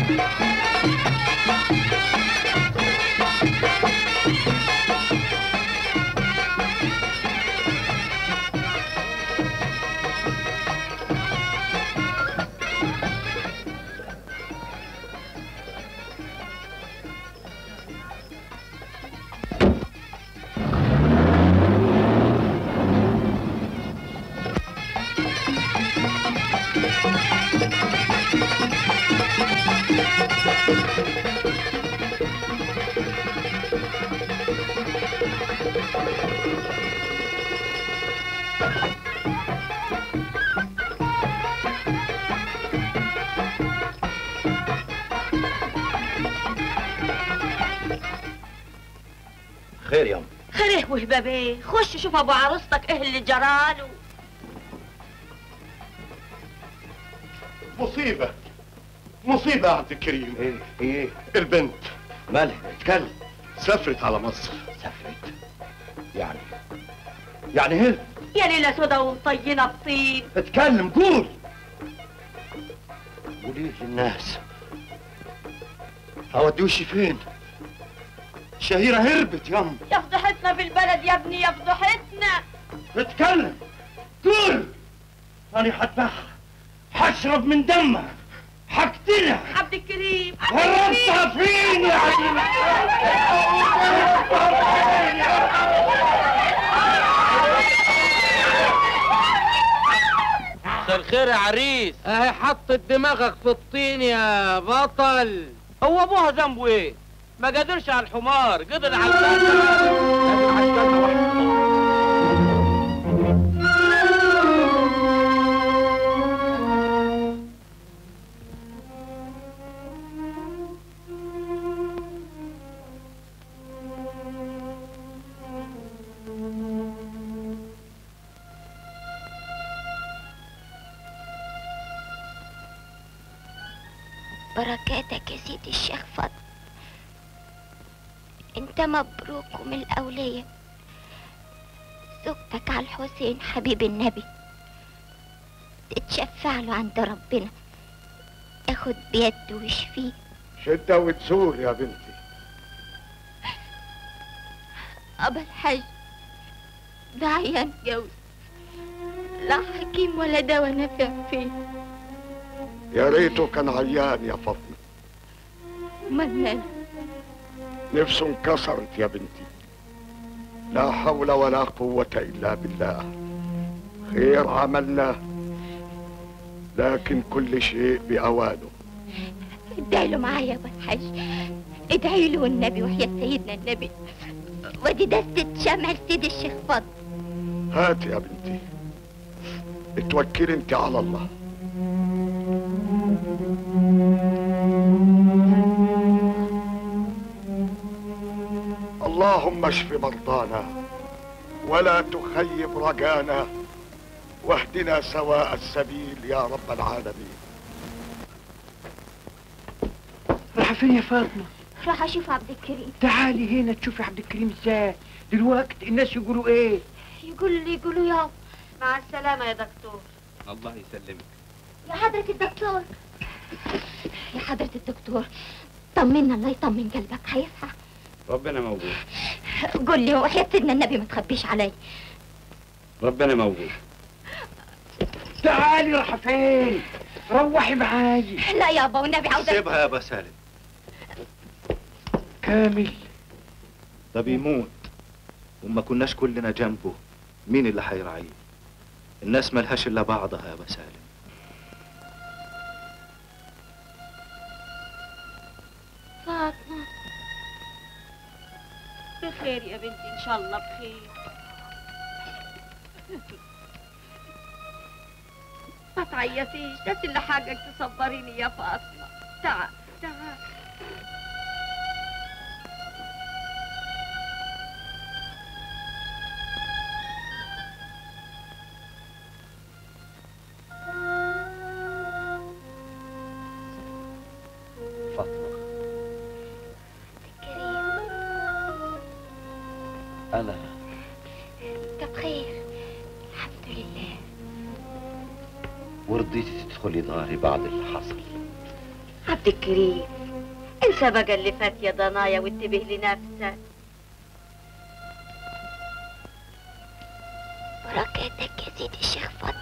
خير يا أم خير وهبابيه خش شوف ابو عروستك ايه اللي جراله مصيبة مصيبة يا عبد الكريم ايه ايه البنت مالها اتكلم سافرت على مصر سافرت يعني يعني هل يا ليلة سودا ومطينة بطين اتكلم قول قولي للناس هودي وشي فين شهيرة هربت يا أم يا فضحتنا في البلد يا ابني يا فضحتنا اتكلم قول أنا حذبحها حشرب من دمها حقتلها عبد الكريم هربتها فين يا عديمة مساء الخير يا عريس اهي حطت دماغك في الطين يا بطل هو ابوها ذنبه ايه ما قدرش على الحمار قدر على بركاتك يا سيدي الشيخ فضل انت مبروك ومن الاولياء زوجتك على الحسين حبيب النبي تتشفع له عند ربنا اخد بيده ويشفيه شدة وتزور يا بنتي ابا الحاج ده عيان جوز لا حكيم ولا دواء نافع فيه يا ريته كان عيان يا فاطمة منان نفسه انكسرت يا بنتي لا حول ولا قوة إلا بالله خير عملنا لكن كل شيء بأوانه ادعي له معايا يا ابو الحاج ادعي له والنبي وحياة سيدنا النبي ودي دستة شمع سيد الشيخ فضل هات يا بنتي اتوكلي انت على الله اللهم اشف مرضانا ولا تخيب رجانا واهدنا سواء السبيل يا رب العالمين راح فين يا فاطمة راح اشوف عبد الكريم تعالي هنا تشوفي عبد الكريم ازاي دلوقتي الناس يقولوا ايه يقول لي يقولوا يا مع السلامة يا دكتور الله يسلمك يا حضرة الدكتور يا حضرة الدكتور طمنا الله يطمن قلبك هيصحى ربنا موجود قول لي وحياة سيدنا النبي ما تخبيش علي ربنا موجود تعالي راح فين روحي معاي لا يابا والنبي عاوزة سيبها يا ابا سالم كامل ده بيموت وما كناش كلنا جنبه مين اللي هيراعيه الناس ملهاش الا بعضها يا ابا سالم فاطمة بخير يا بنتي ان شاء الله بخير ما تعيطيش بس اللي حاجك تصبريني يا فاطمة تعال تعال فاطمة أنا انت بخير الحمد لله ورضيتي تدخلي داري بعد اللي حصل عبد الكريم انسى بقى اللي فات يا ضنايا وانتبه لنفسك بركاتك يا سيدي الشيخ فضل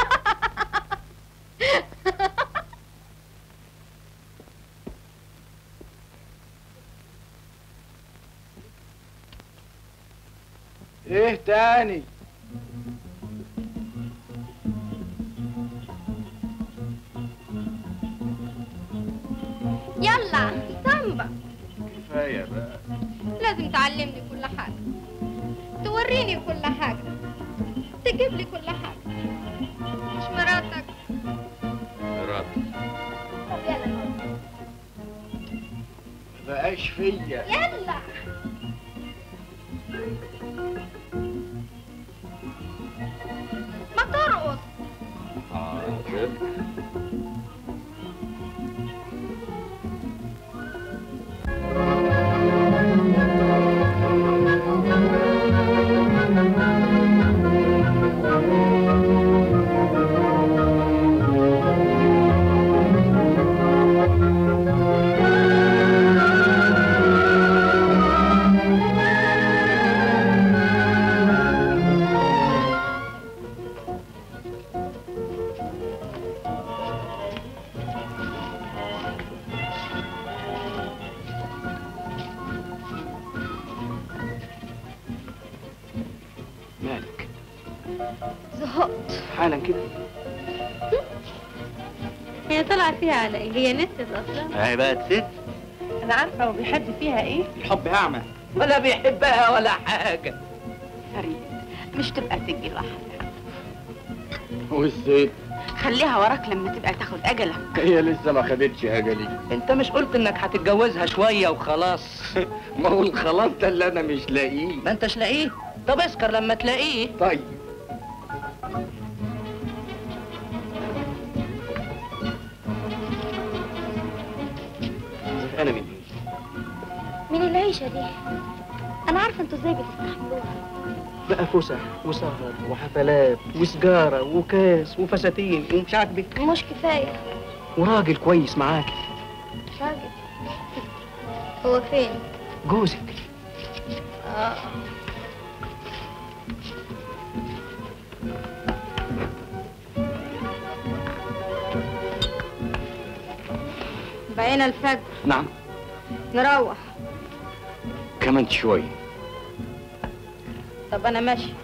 ايه تاني يلا سامبا كفايه بقى لازم تعلمني كل حاجة توريني كل حاجة تجيب لي كل حاجة مش مراتك طب يلا بقاش فيا يلا ما ترقص مالك زهقت حالا كده هي طلع فيها على ايه هي نسيت اصلا هي بقت ست انا عارفه هو بيحب فيها ايه الحب اعمى ولا بيحبها ولا حاجة فريد مش تبقى تجي لوحدها والست خليها وراك لما تبقى تاخد اجلك هي لسه ما خدتش اجلي انت مش قلت انك هتتجوزها شوية وخلاص ما هو الخلاص ده اللي انا مش لاقيه ما انتش لاقيه طب اسكر لما تلاقيه طيب انا من ايه من العيشة دي أنا عارفة انتوا ازاي بتستحملوها بقى فسح وسهر وحفلات وسجارة وكاس وفساتين ومش عاجبك مش كفاية وراجل كويس معاك راجل هو فين؟ جوزك آه. بقينا الفجر نعم نروح كمان شوية طب انا ماشي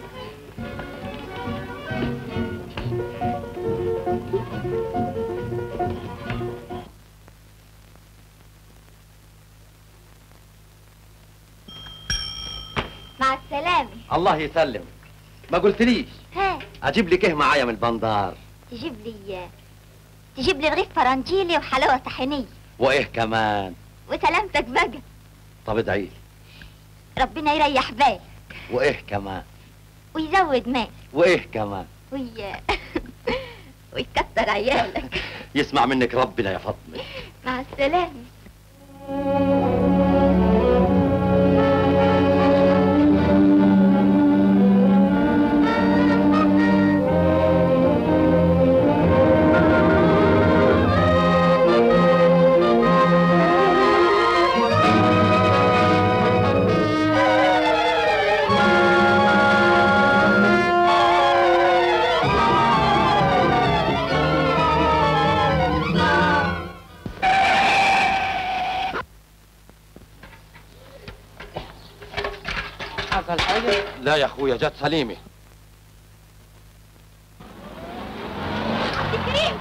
مع السلامة الله يسلمك ما قلتليش ها اجيب لك ايه معايا من البندار تجيب لي تجيب لي رغيف فرنجيلي وحلاوة طحينية وايه كمان وسلامتك بقى طب ادعي لي ربنا يريح بالك وايه كمان ويزود مال وايه كمان وي... ويكتر عيالك يسمع منك ربنا يا فاطمه مع السلامة حصل حاجة لا يا اخويا جت سليمه عبد الكريم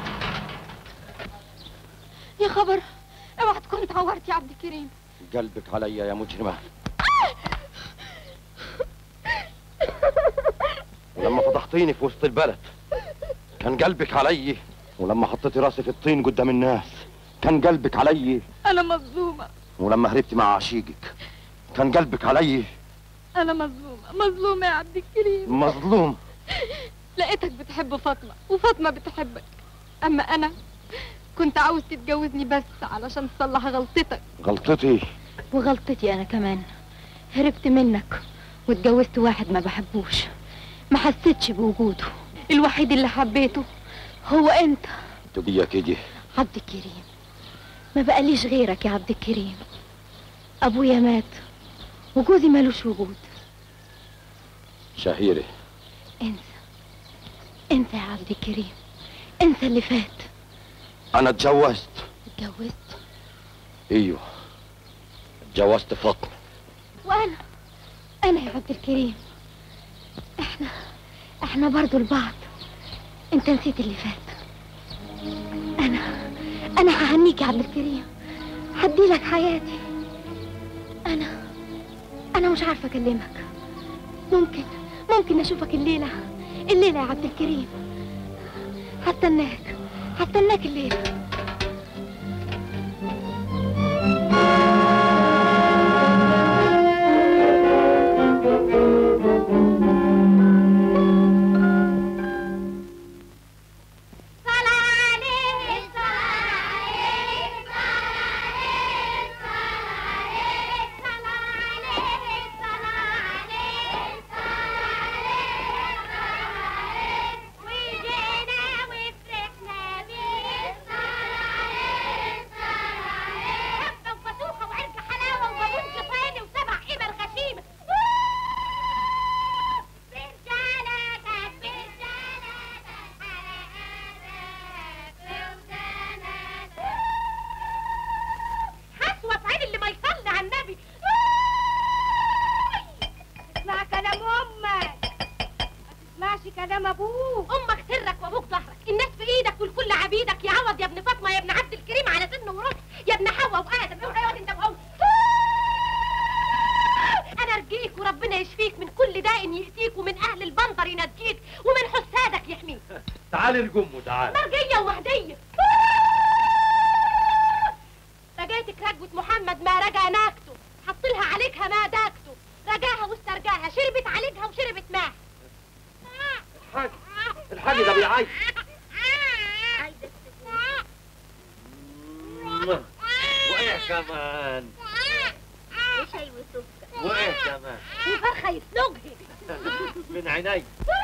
يا خبر اوعى تكون اتعورت يا عبد الكريم قلبك عليا يا مجرمه ولما فضحتيني في وسط البلد كان قلبك علي ولما حطيتي راسي في الطين قدام الناس كان قلبك علي انا مظلومة ولما هربتي مع عشيقك كان قلبك علي انا مظلومة مظلومة يا عبد الكريم مظلوم لقيتك بتحب فاطمة وفاطمة بتحبك اما انا كنت عاوز تتجوزني بس علشان تصلح غلطتك غلطتي وغلطتي انا كمان هربت منك واتجوزت واحد ما بحبوش ما حسيتش بوجوده الوحيد اللي حبيته هو انت تبقي كده عبد الكريم ما بقاليش غيرك يا عبد الكريم ابويا مات وجوزي مالوش وجود شهيري انسى انسى يا عبد الكريم انسى اللي فات انا اتجوزت اتجوزت ايوه اتجوزت فاطمه وانا انا يا عبد الكريم احنا احنا برضو لبعض انت نسيت اللي فات انا انا ههنيك يا عبد الكريم هديلك حياتي انا انا مش عارفه اكلمك ممكن ممكن اشوفك الليله الليله يا عبد الكريم هستناك هستناك الليله حسوة في عين اللي ما يصلي على النبي اسمع كلام امك ما تسمعش كلام ابوك امك سرك وابوك ظهرك الناس في ايدك والكل عبيدك يا عوض يا ابن فاطمه يا ابن عبد الكريم على سن ورد يا ابن حواء وادم اوعى يا واد انت وهو انا ارجيك وربنا يشفيك من كل داء يأتيك ومن اهل البندر ينجيك ومن حسادك يحميك تعالي نقوم تعالي مرجية ومهدية رجعتك رجوة محمد ما رجع ناكته حط لها عليكها ما داكته رجاها واسترجاها شربت عليكها وشربت ماء الحاج الحاج ده بيعيط وقع كمان وشاي وسكر وقع كمان وفرخة يسلقها من عيني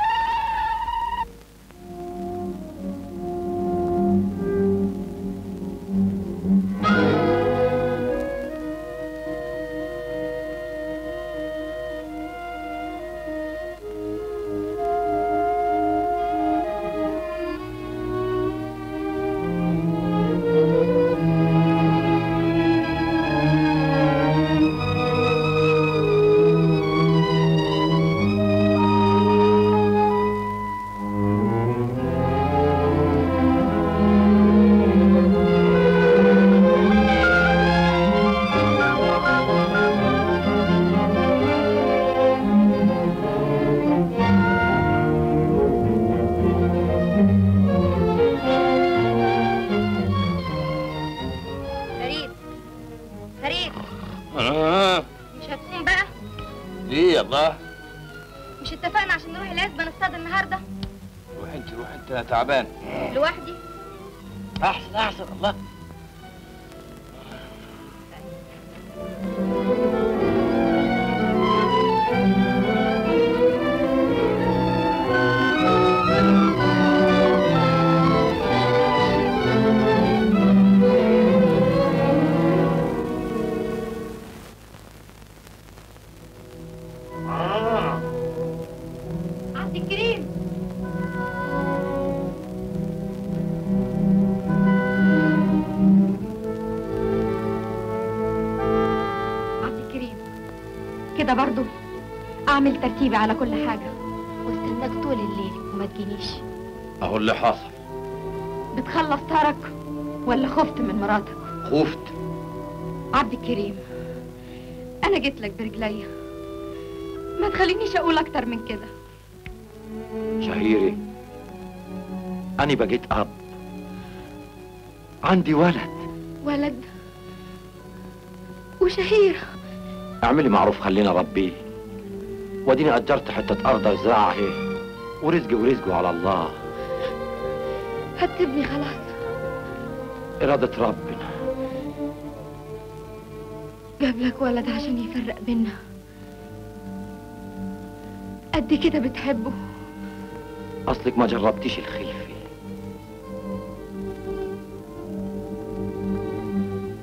فريد فريد آه. مش هتقوم بقى ليه يا الله مش اتفقنا عشان نروح العزبة نصطاد النهاردة روح انت روح انت تعبان لوحدي احسن احسن الله عبد الكريم عبد الكريم كده برضو اعمل ترتيبي على كل حاجة واستناك طول الليل وما تجينيش اهو اللي حصل بتخلص طارك ولا خفت من مراتك خفت عبد الكريم انا جيت لك برجليا ما تخلينيش اقول اكتر من كده شهيري أنا بقيت أب عندي ولد ولد وشهيرة اعملي معروف خلينا ربيه واديني أجرت حتة أرض أزرعها اهي ورزقي ورزقه على الله هتسيبني خلاص إرادة ربنا جاب لك ولد عشان يفرق بينا قد كده بتحبه أصلك ما جربتيش الخلفة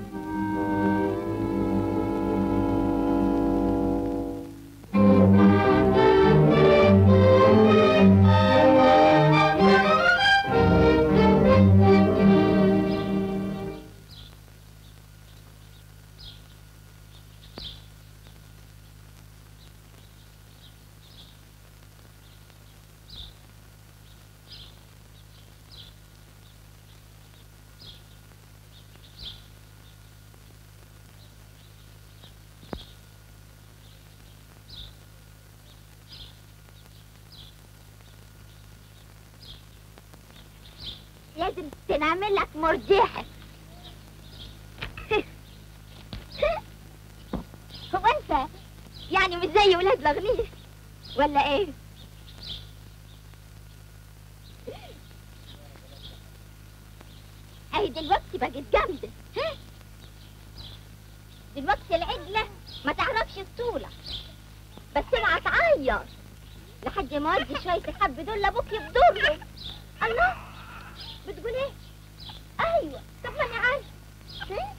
لازم تنعمل لك مرجحة هو انت يعني مش زي ولاد لغنيس ولا ايه اهي دلوقتي بقت جامدة ها؟ دلوقتي العجلة ما تعرفش الطولة بس اوعى تعير لحد ما اودي شوية الحب دول لابوك يبدروا الله بتقول ايه؟ ايوه طب ما انا عارف ها؟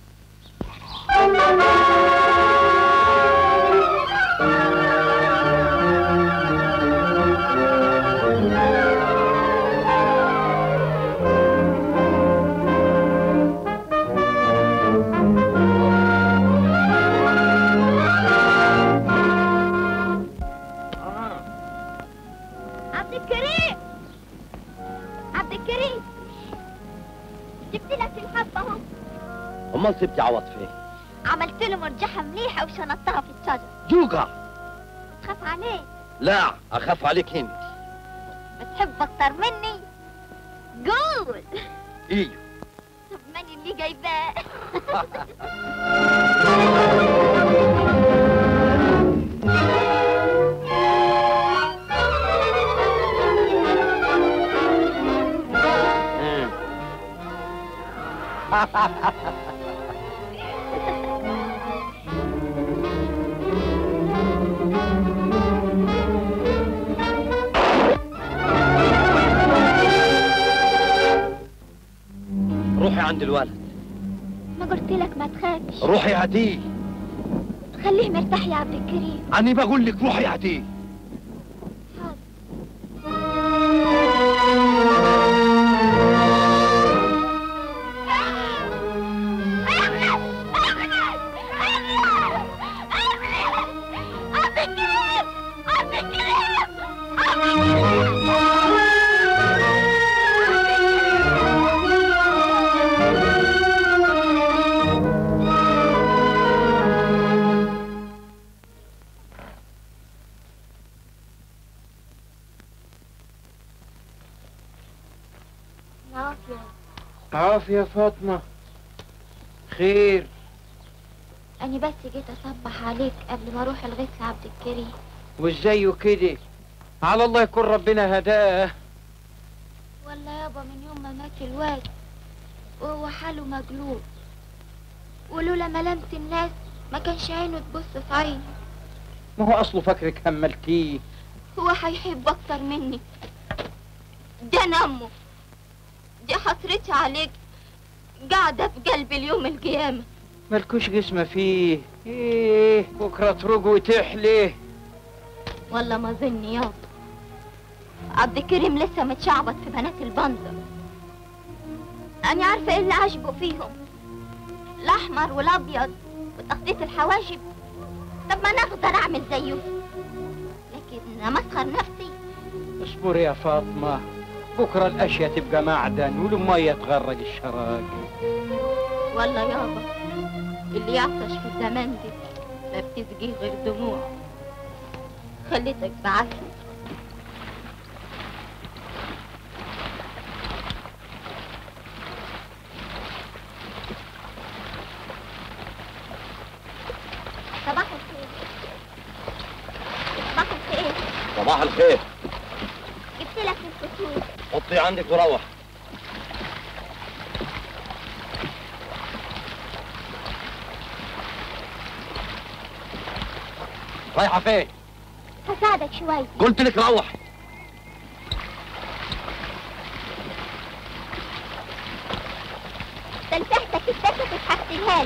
عبد الكريم عبد الكريم جبت لك الحب اهو امال سبتي عوض فين عملت له مرجحة مليحة وشنطتها في الشجر جوجع تخاف عليه لا اخاف عليك انت بتحب اكتر مني قول ايوه طب ماني اللي جايباه روحي عند الولد ما قلت لك ما تخافش روحي هاتيه خليه مرتاح يا عبد الكريم أنا بقول لك روحي هاتيه عبد الكريم عبد الكريم عبد عافية عافية يا فاطمة خير أنا بس جيت أصبح عليك قبل ما أروح الغيث لعبد الكريم وازايه كده على الله يكون ربنا هداه والله يابا من يوم ما مات الواد وهو حاله مقلوب ولولا ملامة الناس ما كانش عينه تبص في عيني ما هو اصله فاكرك هملتيه هو هيحب أكتر مني ده أنا أمه دي حسرتي عليك قاعدة في قلبي اليوم القيامة مالكوش جسمه فيه ايه بكره تروج وتحلي والله ما ظن يابا عبد الكريم لسه متشعبط في بنات البندر أنا عارفة إيه اللي عجبه فيهم الأحمر والأبيض وتخطيط الحواجب طب ما أنا أقدر أعمل زيه لكن أمسخر نفسي اصبري يا فاطمة بكرة الأشياء تبقى معدن والمية تغرق الشراق والله يابا اللي يعطش في الزمان دي ما بتسقيه غير دموع خليتك بعافية صباح الخير صباح الخير صباح الخير جبت لك الفطور حطي عندك وروح رايحة فين؟ هساعدك شوي قلت لك روح تلفحتك اتكتت هغسلها لي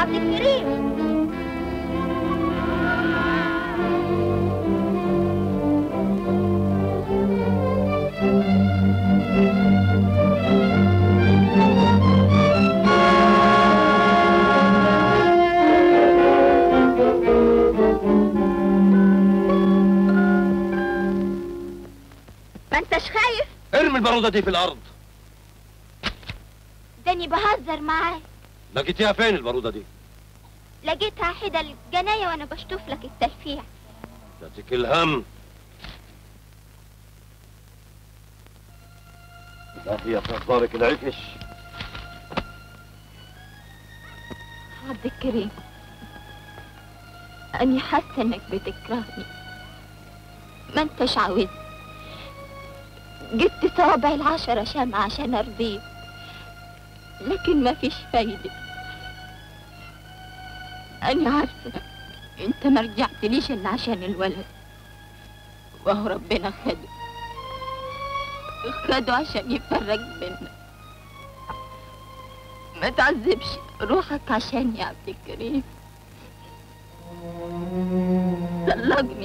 عبد الكريم ما انتش خايف ارمي البارودة دي في الأرض داني بهزر معاك لقيتيها فين البارودة دي؟ لقيتها حدا الجناية وانا بشطف لك التلفيع جاتك الهم ده هي تنظارك العفش عبد الكريم أني حاسة إنك بتكرهني ما أنتش عاوز جبت صوابع العشرة شمعة عشان أرضيك لكن ما فيش فايدة أنا عارفة أنت ما رجعتليش إلا عشان الولد وهو ربنا خده خده عشان يفرج بينا ما تعذبش روحك عشان يا عبد الكريم طلقني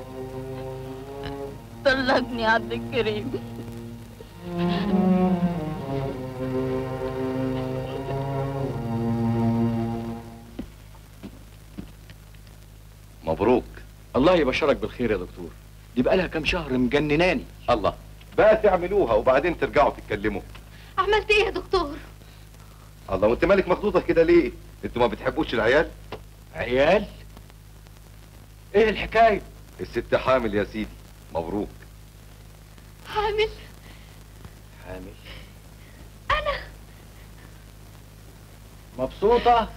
طلقني يا عبد الكريم مبروك الله يبشرك بالخير يا دكتور دي بقالها كام شهر مجنناني الله بقى تعملوها وبعدين ترجعوا تتكلموا عملت ايه يا دكتور الله وانت مالك مخطوطه كده ليه انتوا ما بتحبوش العيال عيال ايه الحكايه الست حامل يا سيدي مبروك حامل حامل انا مبسوطه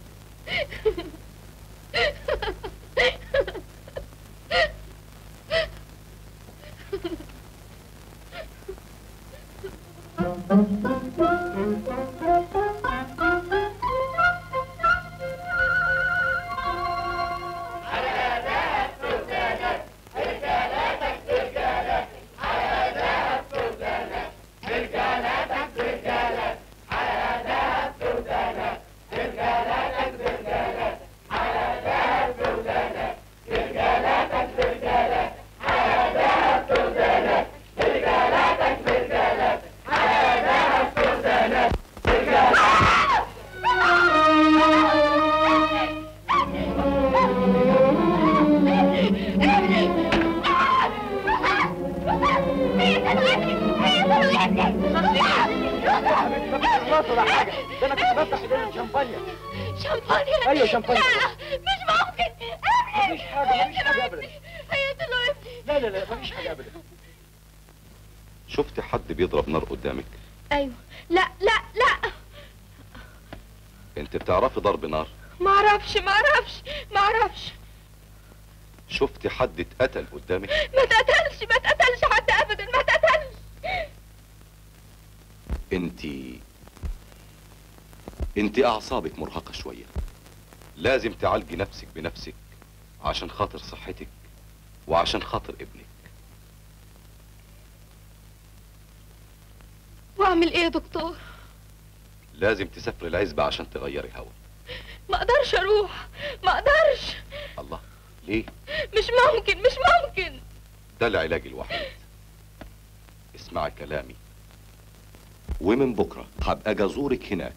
ده انا كنت بفتح ايدين شمبانيا شمبانيا ايوه شمبانيا لا مش ممكن ابني مفيش حاجه مفيش حاجه ابدا هيقتلوا ابني لا لا لا مفيش حاجه ابدا شفت حد بيضرب نار قدامك ايوه لا لا لا انت بتعرفي ضرب نار ما اعرفش ما اعرفش ما اعرفش شفت حد اتقتل قدامك ما اتقتلش ما اتقتلش حد ابدا ما اتقتلش انت انت اعصابك مرهقه شويه لازم تعالجي نفسك بنفسك عشان خاطر صحتك وعشان خاطر ابنك واعمل ايه يا دكتور لازم تسافري العزبه عشان تغيري هوا ما اقدرش اروح ما اقدرش الله ليه مش ممكن مش ممكن ده العلاج الوحيد اسمعي كلامي ومن بكره هبقى اجي ازورك هناك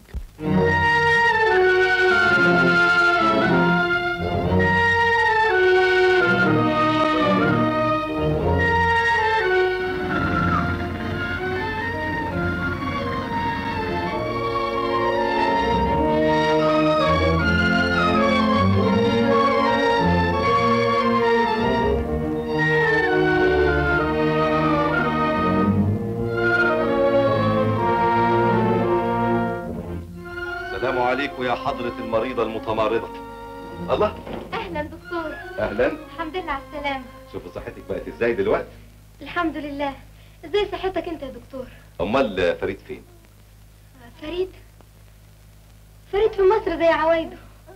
السلام عليكم يا حضرة المريضة المتمرضة الله اهلا دكتور اهلا الحمد لله على السلامه شوفوا صحتك بقت ازاي دلوقتي الحمد لله ازاي صحتك انت يا دكتور امال فريد فين فريد فريد في مصر زي عوايده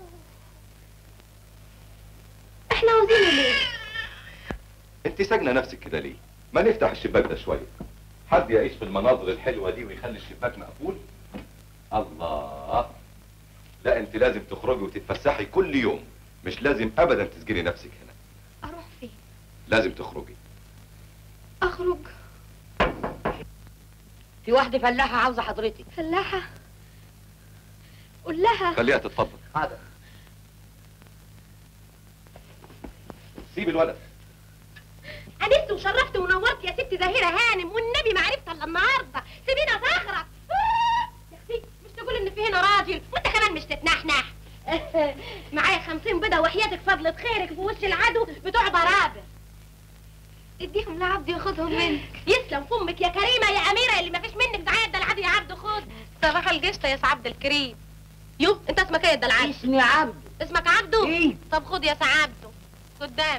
احنا عاوزينه ليه انت ساجنه نفسك كده ليه ما نفتح الشباك ده شويه حد يعيش في المناظر الحلوه دي ويخلي الشباك مقفول الله لا انت لازم تخرجي وتتفسحي كل يوم مش لازم ابدا تسجني نفسك هنا اروح فين لازم تخرجي اخرج في واحدة فلاحة عاوزة حضرتك فلاحة قول لها خليها تتفضل حاضر سيب الولد أنست وشرفت ونورت يا ست زهيرة هانم والنبي ما عرفت إلا النهاردة سيبينا زغرة يا أختي مش تقول إن في هنا راجل وأنت كمان مش تتنحنح معايا خمسين بيضة وحياتك فضلة خيرك في وش العدو بتوع برابر اديهم لعبد ياخدهم منك يسلم فمك يا كريمة يا أميرة اللي ما فيش منك دعاية ده العدو يا عبد خد صباح القشطة يا عبد الكريم يو انت اسمك ايه يا ده العبد اسمي عبد اسمك عبده ايه طب خد يا سعبده قدام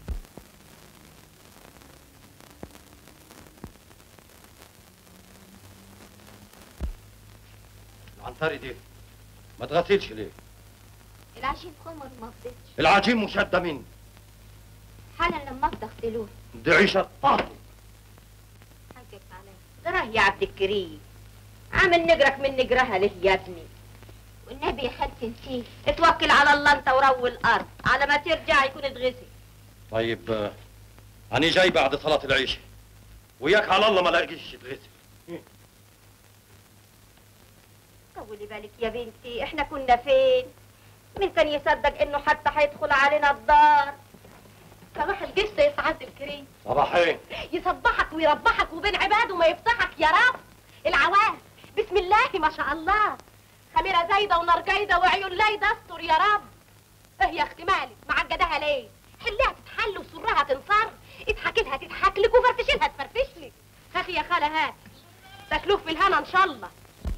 العنتري دي ما تغسلش ليه العجين خمر ما فضلش العجين مشدة مني حالا لما افضى اغسلوه دي عيشة طاهرة حقك عليا تراه يا عبد الكريم عامل نجرك من نجرها ليه يا ابني والنبي يا خالتي نسيت اتوكل على الله انت وروي الارض على ما ترجع يكون اتغسل طيب آه، أنا جاي بعد صلاة العيشة وياك على الله ما لاقيش تغسل طولي بالك يا بنتي احنا كنا فين مين كان يصدق انه حتى هيدخل علينا الدار صباح القشطة يا سعادة الكريم صباحين يصبحك ويربحك وبين عباده ما يفضحك يا رب العوام بسم الله ما شاء الله خميرة زايدة ونار جايدة وعيون لايدة استر يا رب ايه يا اختي مالك معجدها ليه حلها تتحل وسرها تنصر اضحكي لها تضحك لك وفرفشي لها تفرفش لك هاتي يا خالة هات تاكلوه في الهنا ان شاء الله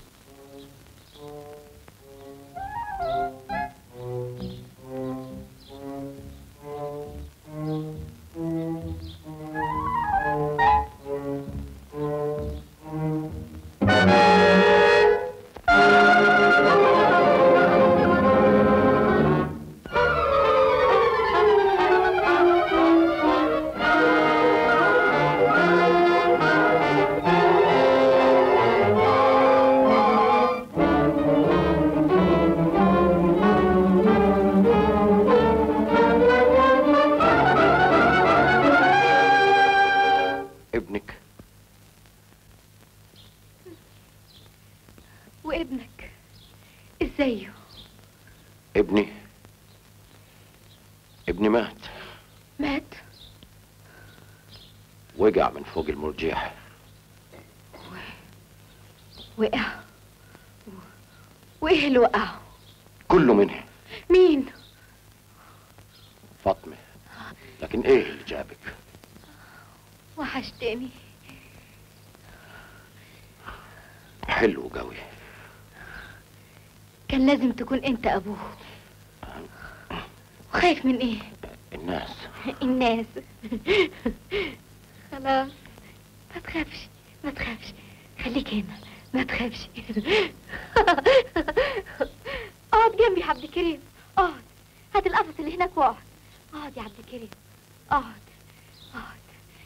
ابنك وابنك ازايه ابني ابني مات مات وقع من فوق المرجيح وقع و- وايه اللي وقعه كله منه مين فاطمة لكن ايه اللي جابك وحشتني حلو قوي كان لازم تكون انت ابوه وخايف من ايه الناس الناس خلاص ما تخافش ما تخافش خليك هنا ما تخافش اقعد جنبي يا عبد الكريم اقعد هات القفص اللي هناك واقعد اقعد يا عبد الكريم اقعد اقعد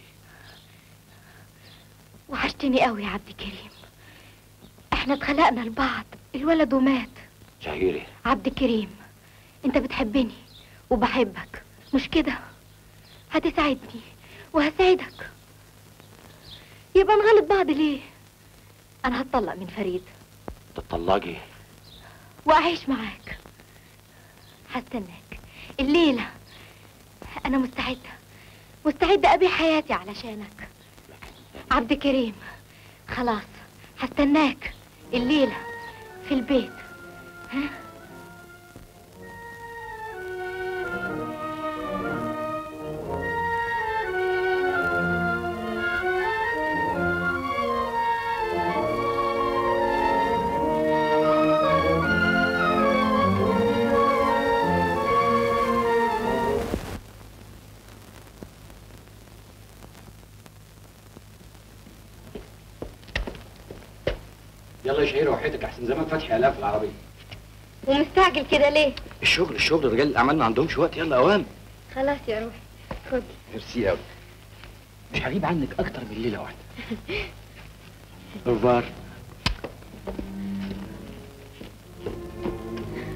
وحشتني قوي يا عبد الكريم احنا اتخلقنا لبعض الولد ومات شهيري عبد الكريم انت بتحبني وبحبك مش كده هتساعدني وهساعدك يبقى نغلط بعض ليه انا هتطلق من فريد تطلقي واعيش معاك هستناك الليلة انا مستعدة مستعدة ابيع حياتي علشانك عبد الكريم خلاص هستناك الليلة في البيت ها يلا يا شهير وحياتك احسن زمان فتحي الاف العربيه ومستعجل كده ليه الشغل الشغل رجال الاعمال ما عندهمش وقت يلا اوام خلاص يا روحي خد ميرسي قوي مش هغيب عنك اكتر من ليله واحده اوفر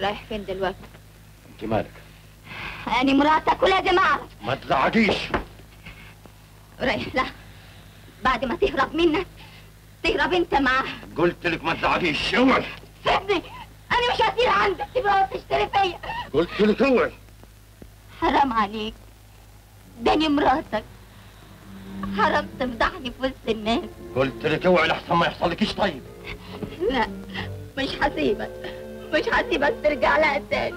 رايح فين دلوقتي انت مالك انا مراتك ولازم اعرف ما تزعجيش رايح لا بعد ما تهرب منك تهرب انت معاه قلت لك ما تزعجيش اوعي سيبني انا مش هسير عندك تبقى تشتري فيا قلت لك اوعي حرام عليك ده أنا مراتك حرام تفضحني في وسط الناس قلت لك اوعي لحسن ما يحصلكيش طيب لا مش هسيبك مش هسيبك ترجع لها تاني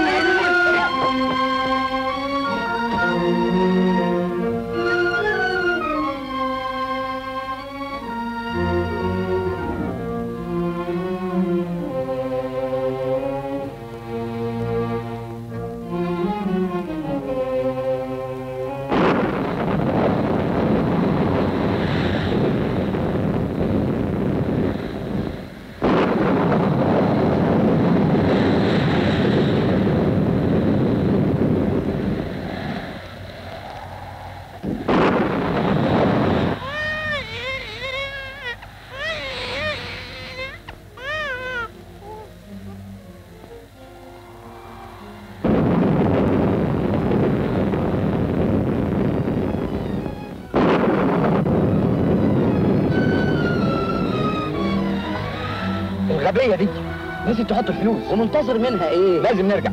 الغبية دي لازم تحط الفلوس ومنتظر منها ايه؟ لازم نرجع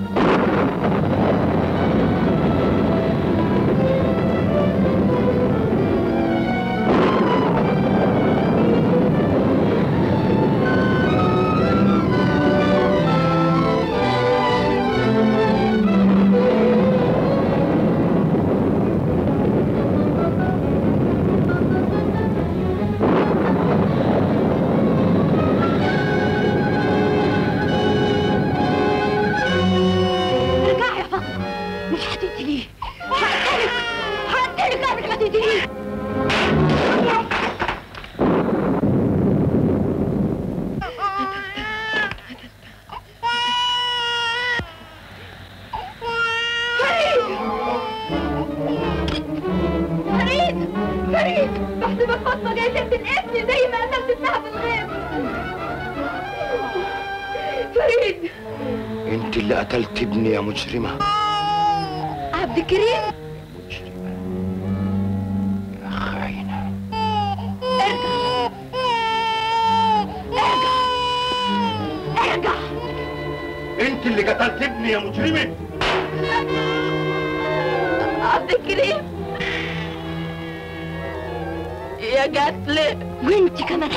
ارجعي يا فاطمة مش هتقتليه هقتلك هقتلك قبل ما تقتليه فريد فريد بحسبك فاطمة جاية تقتلني زي ما قتلت ابنها في الغيب فريد انت اللي قتلت ابني يا مجرمة عبد الكريم خاينة ارجع ارجع ارجع انت اللي قتلت ابني يا مجرمة عبد الكريم يا قتلة وانت كمان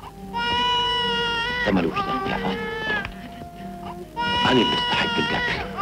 ده ملوش ذنب يا فاطمة أنا اللي استحق القتل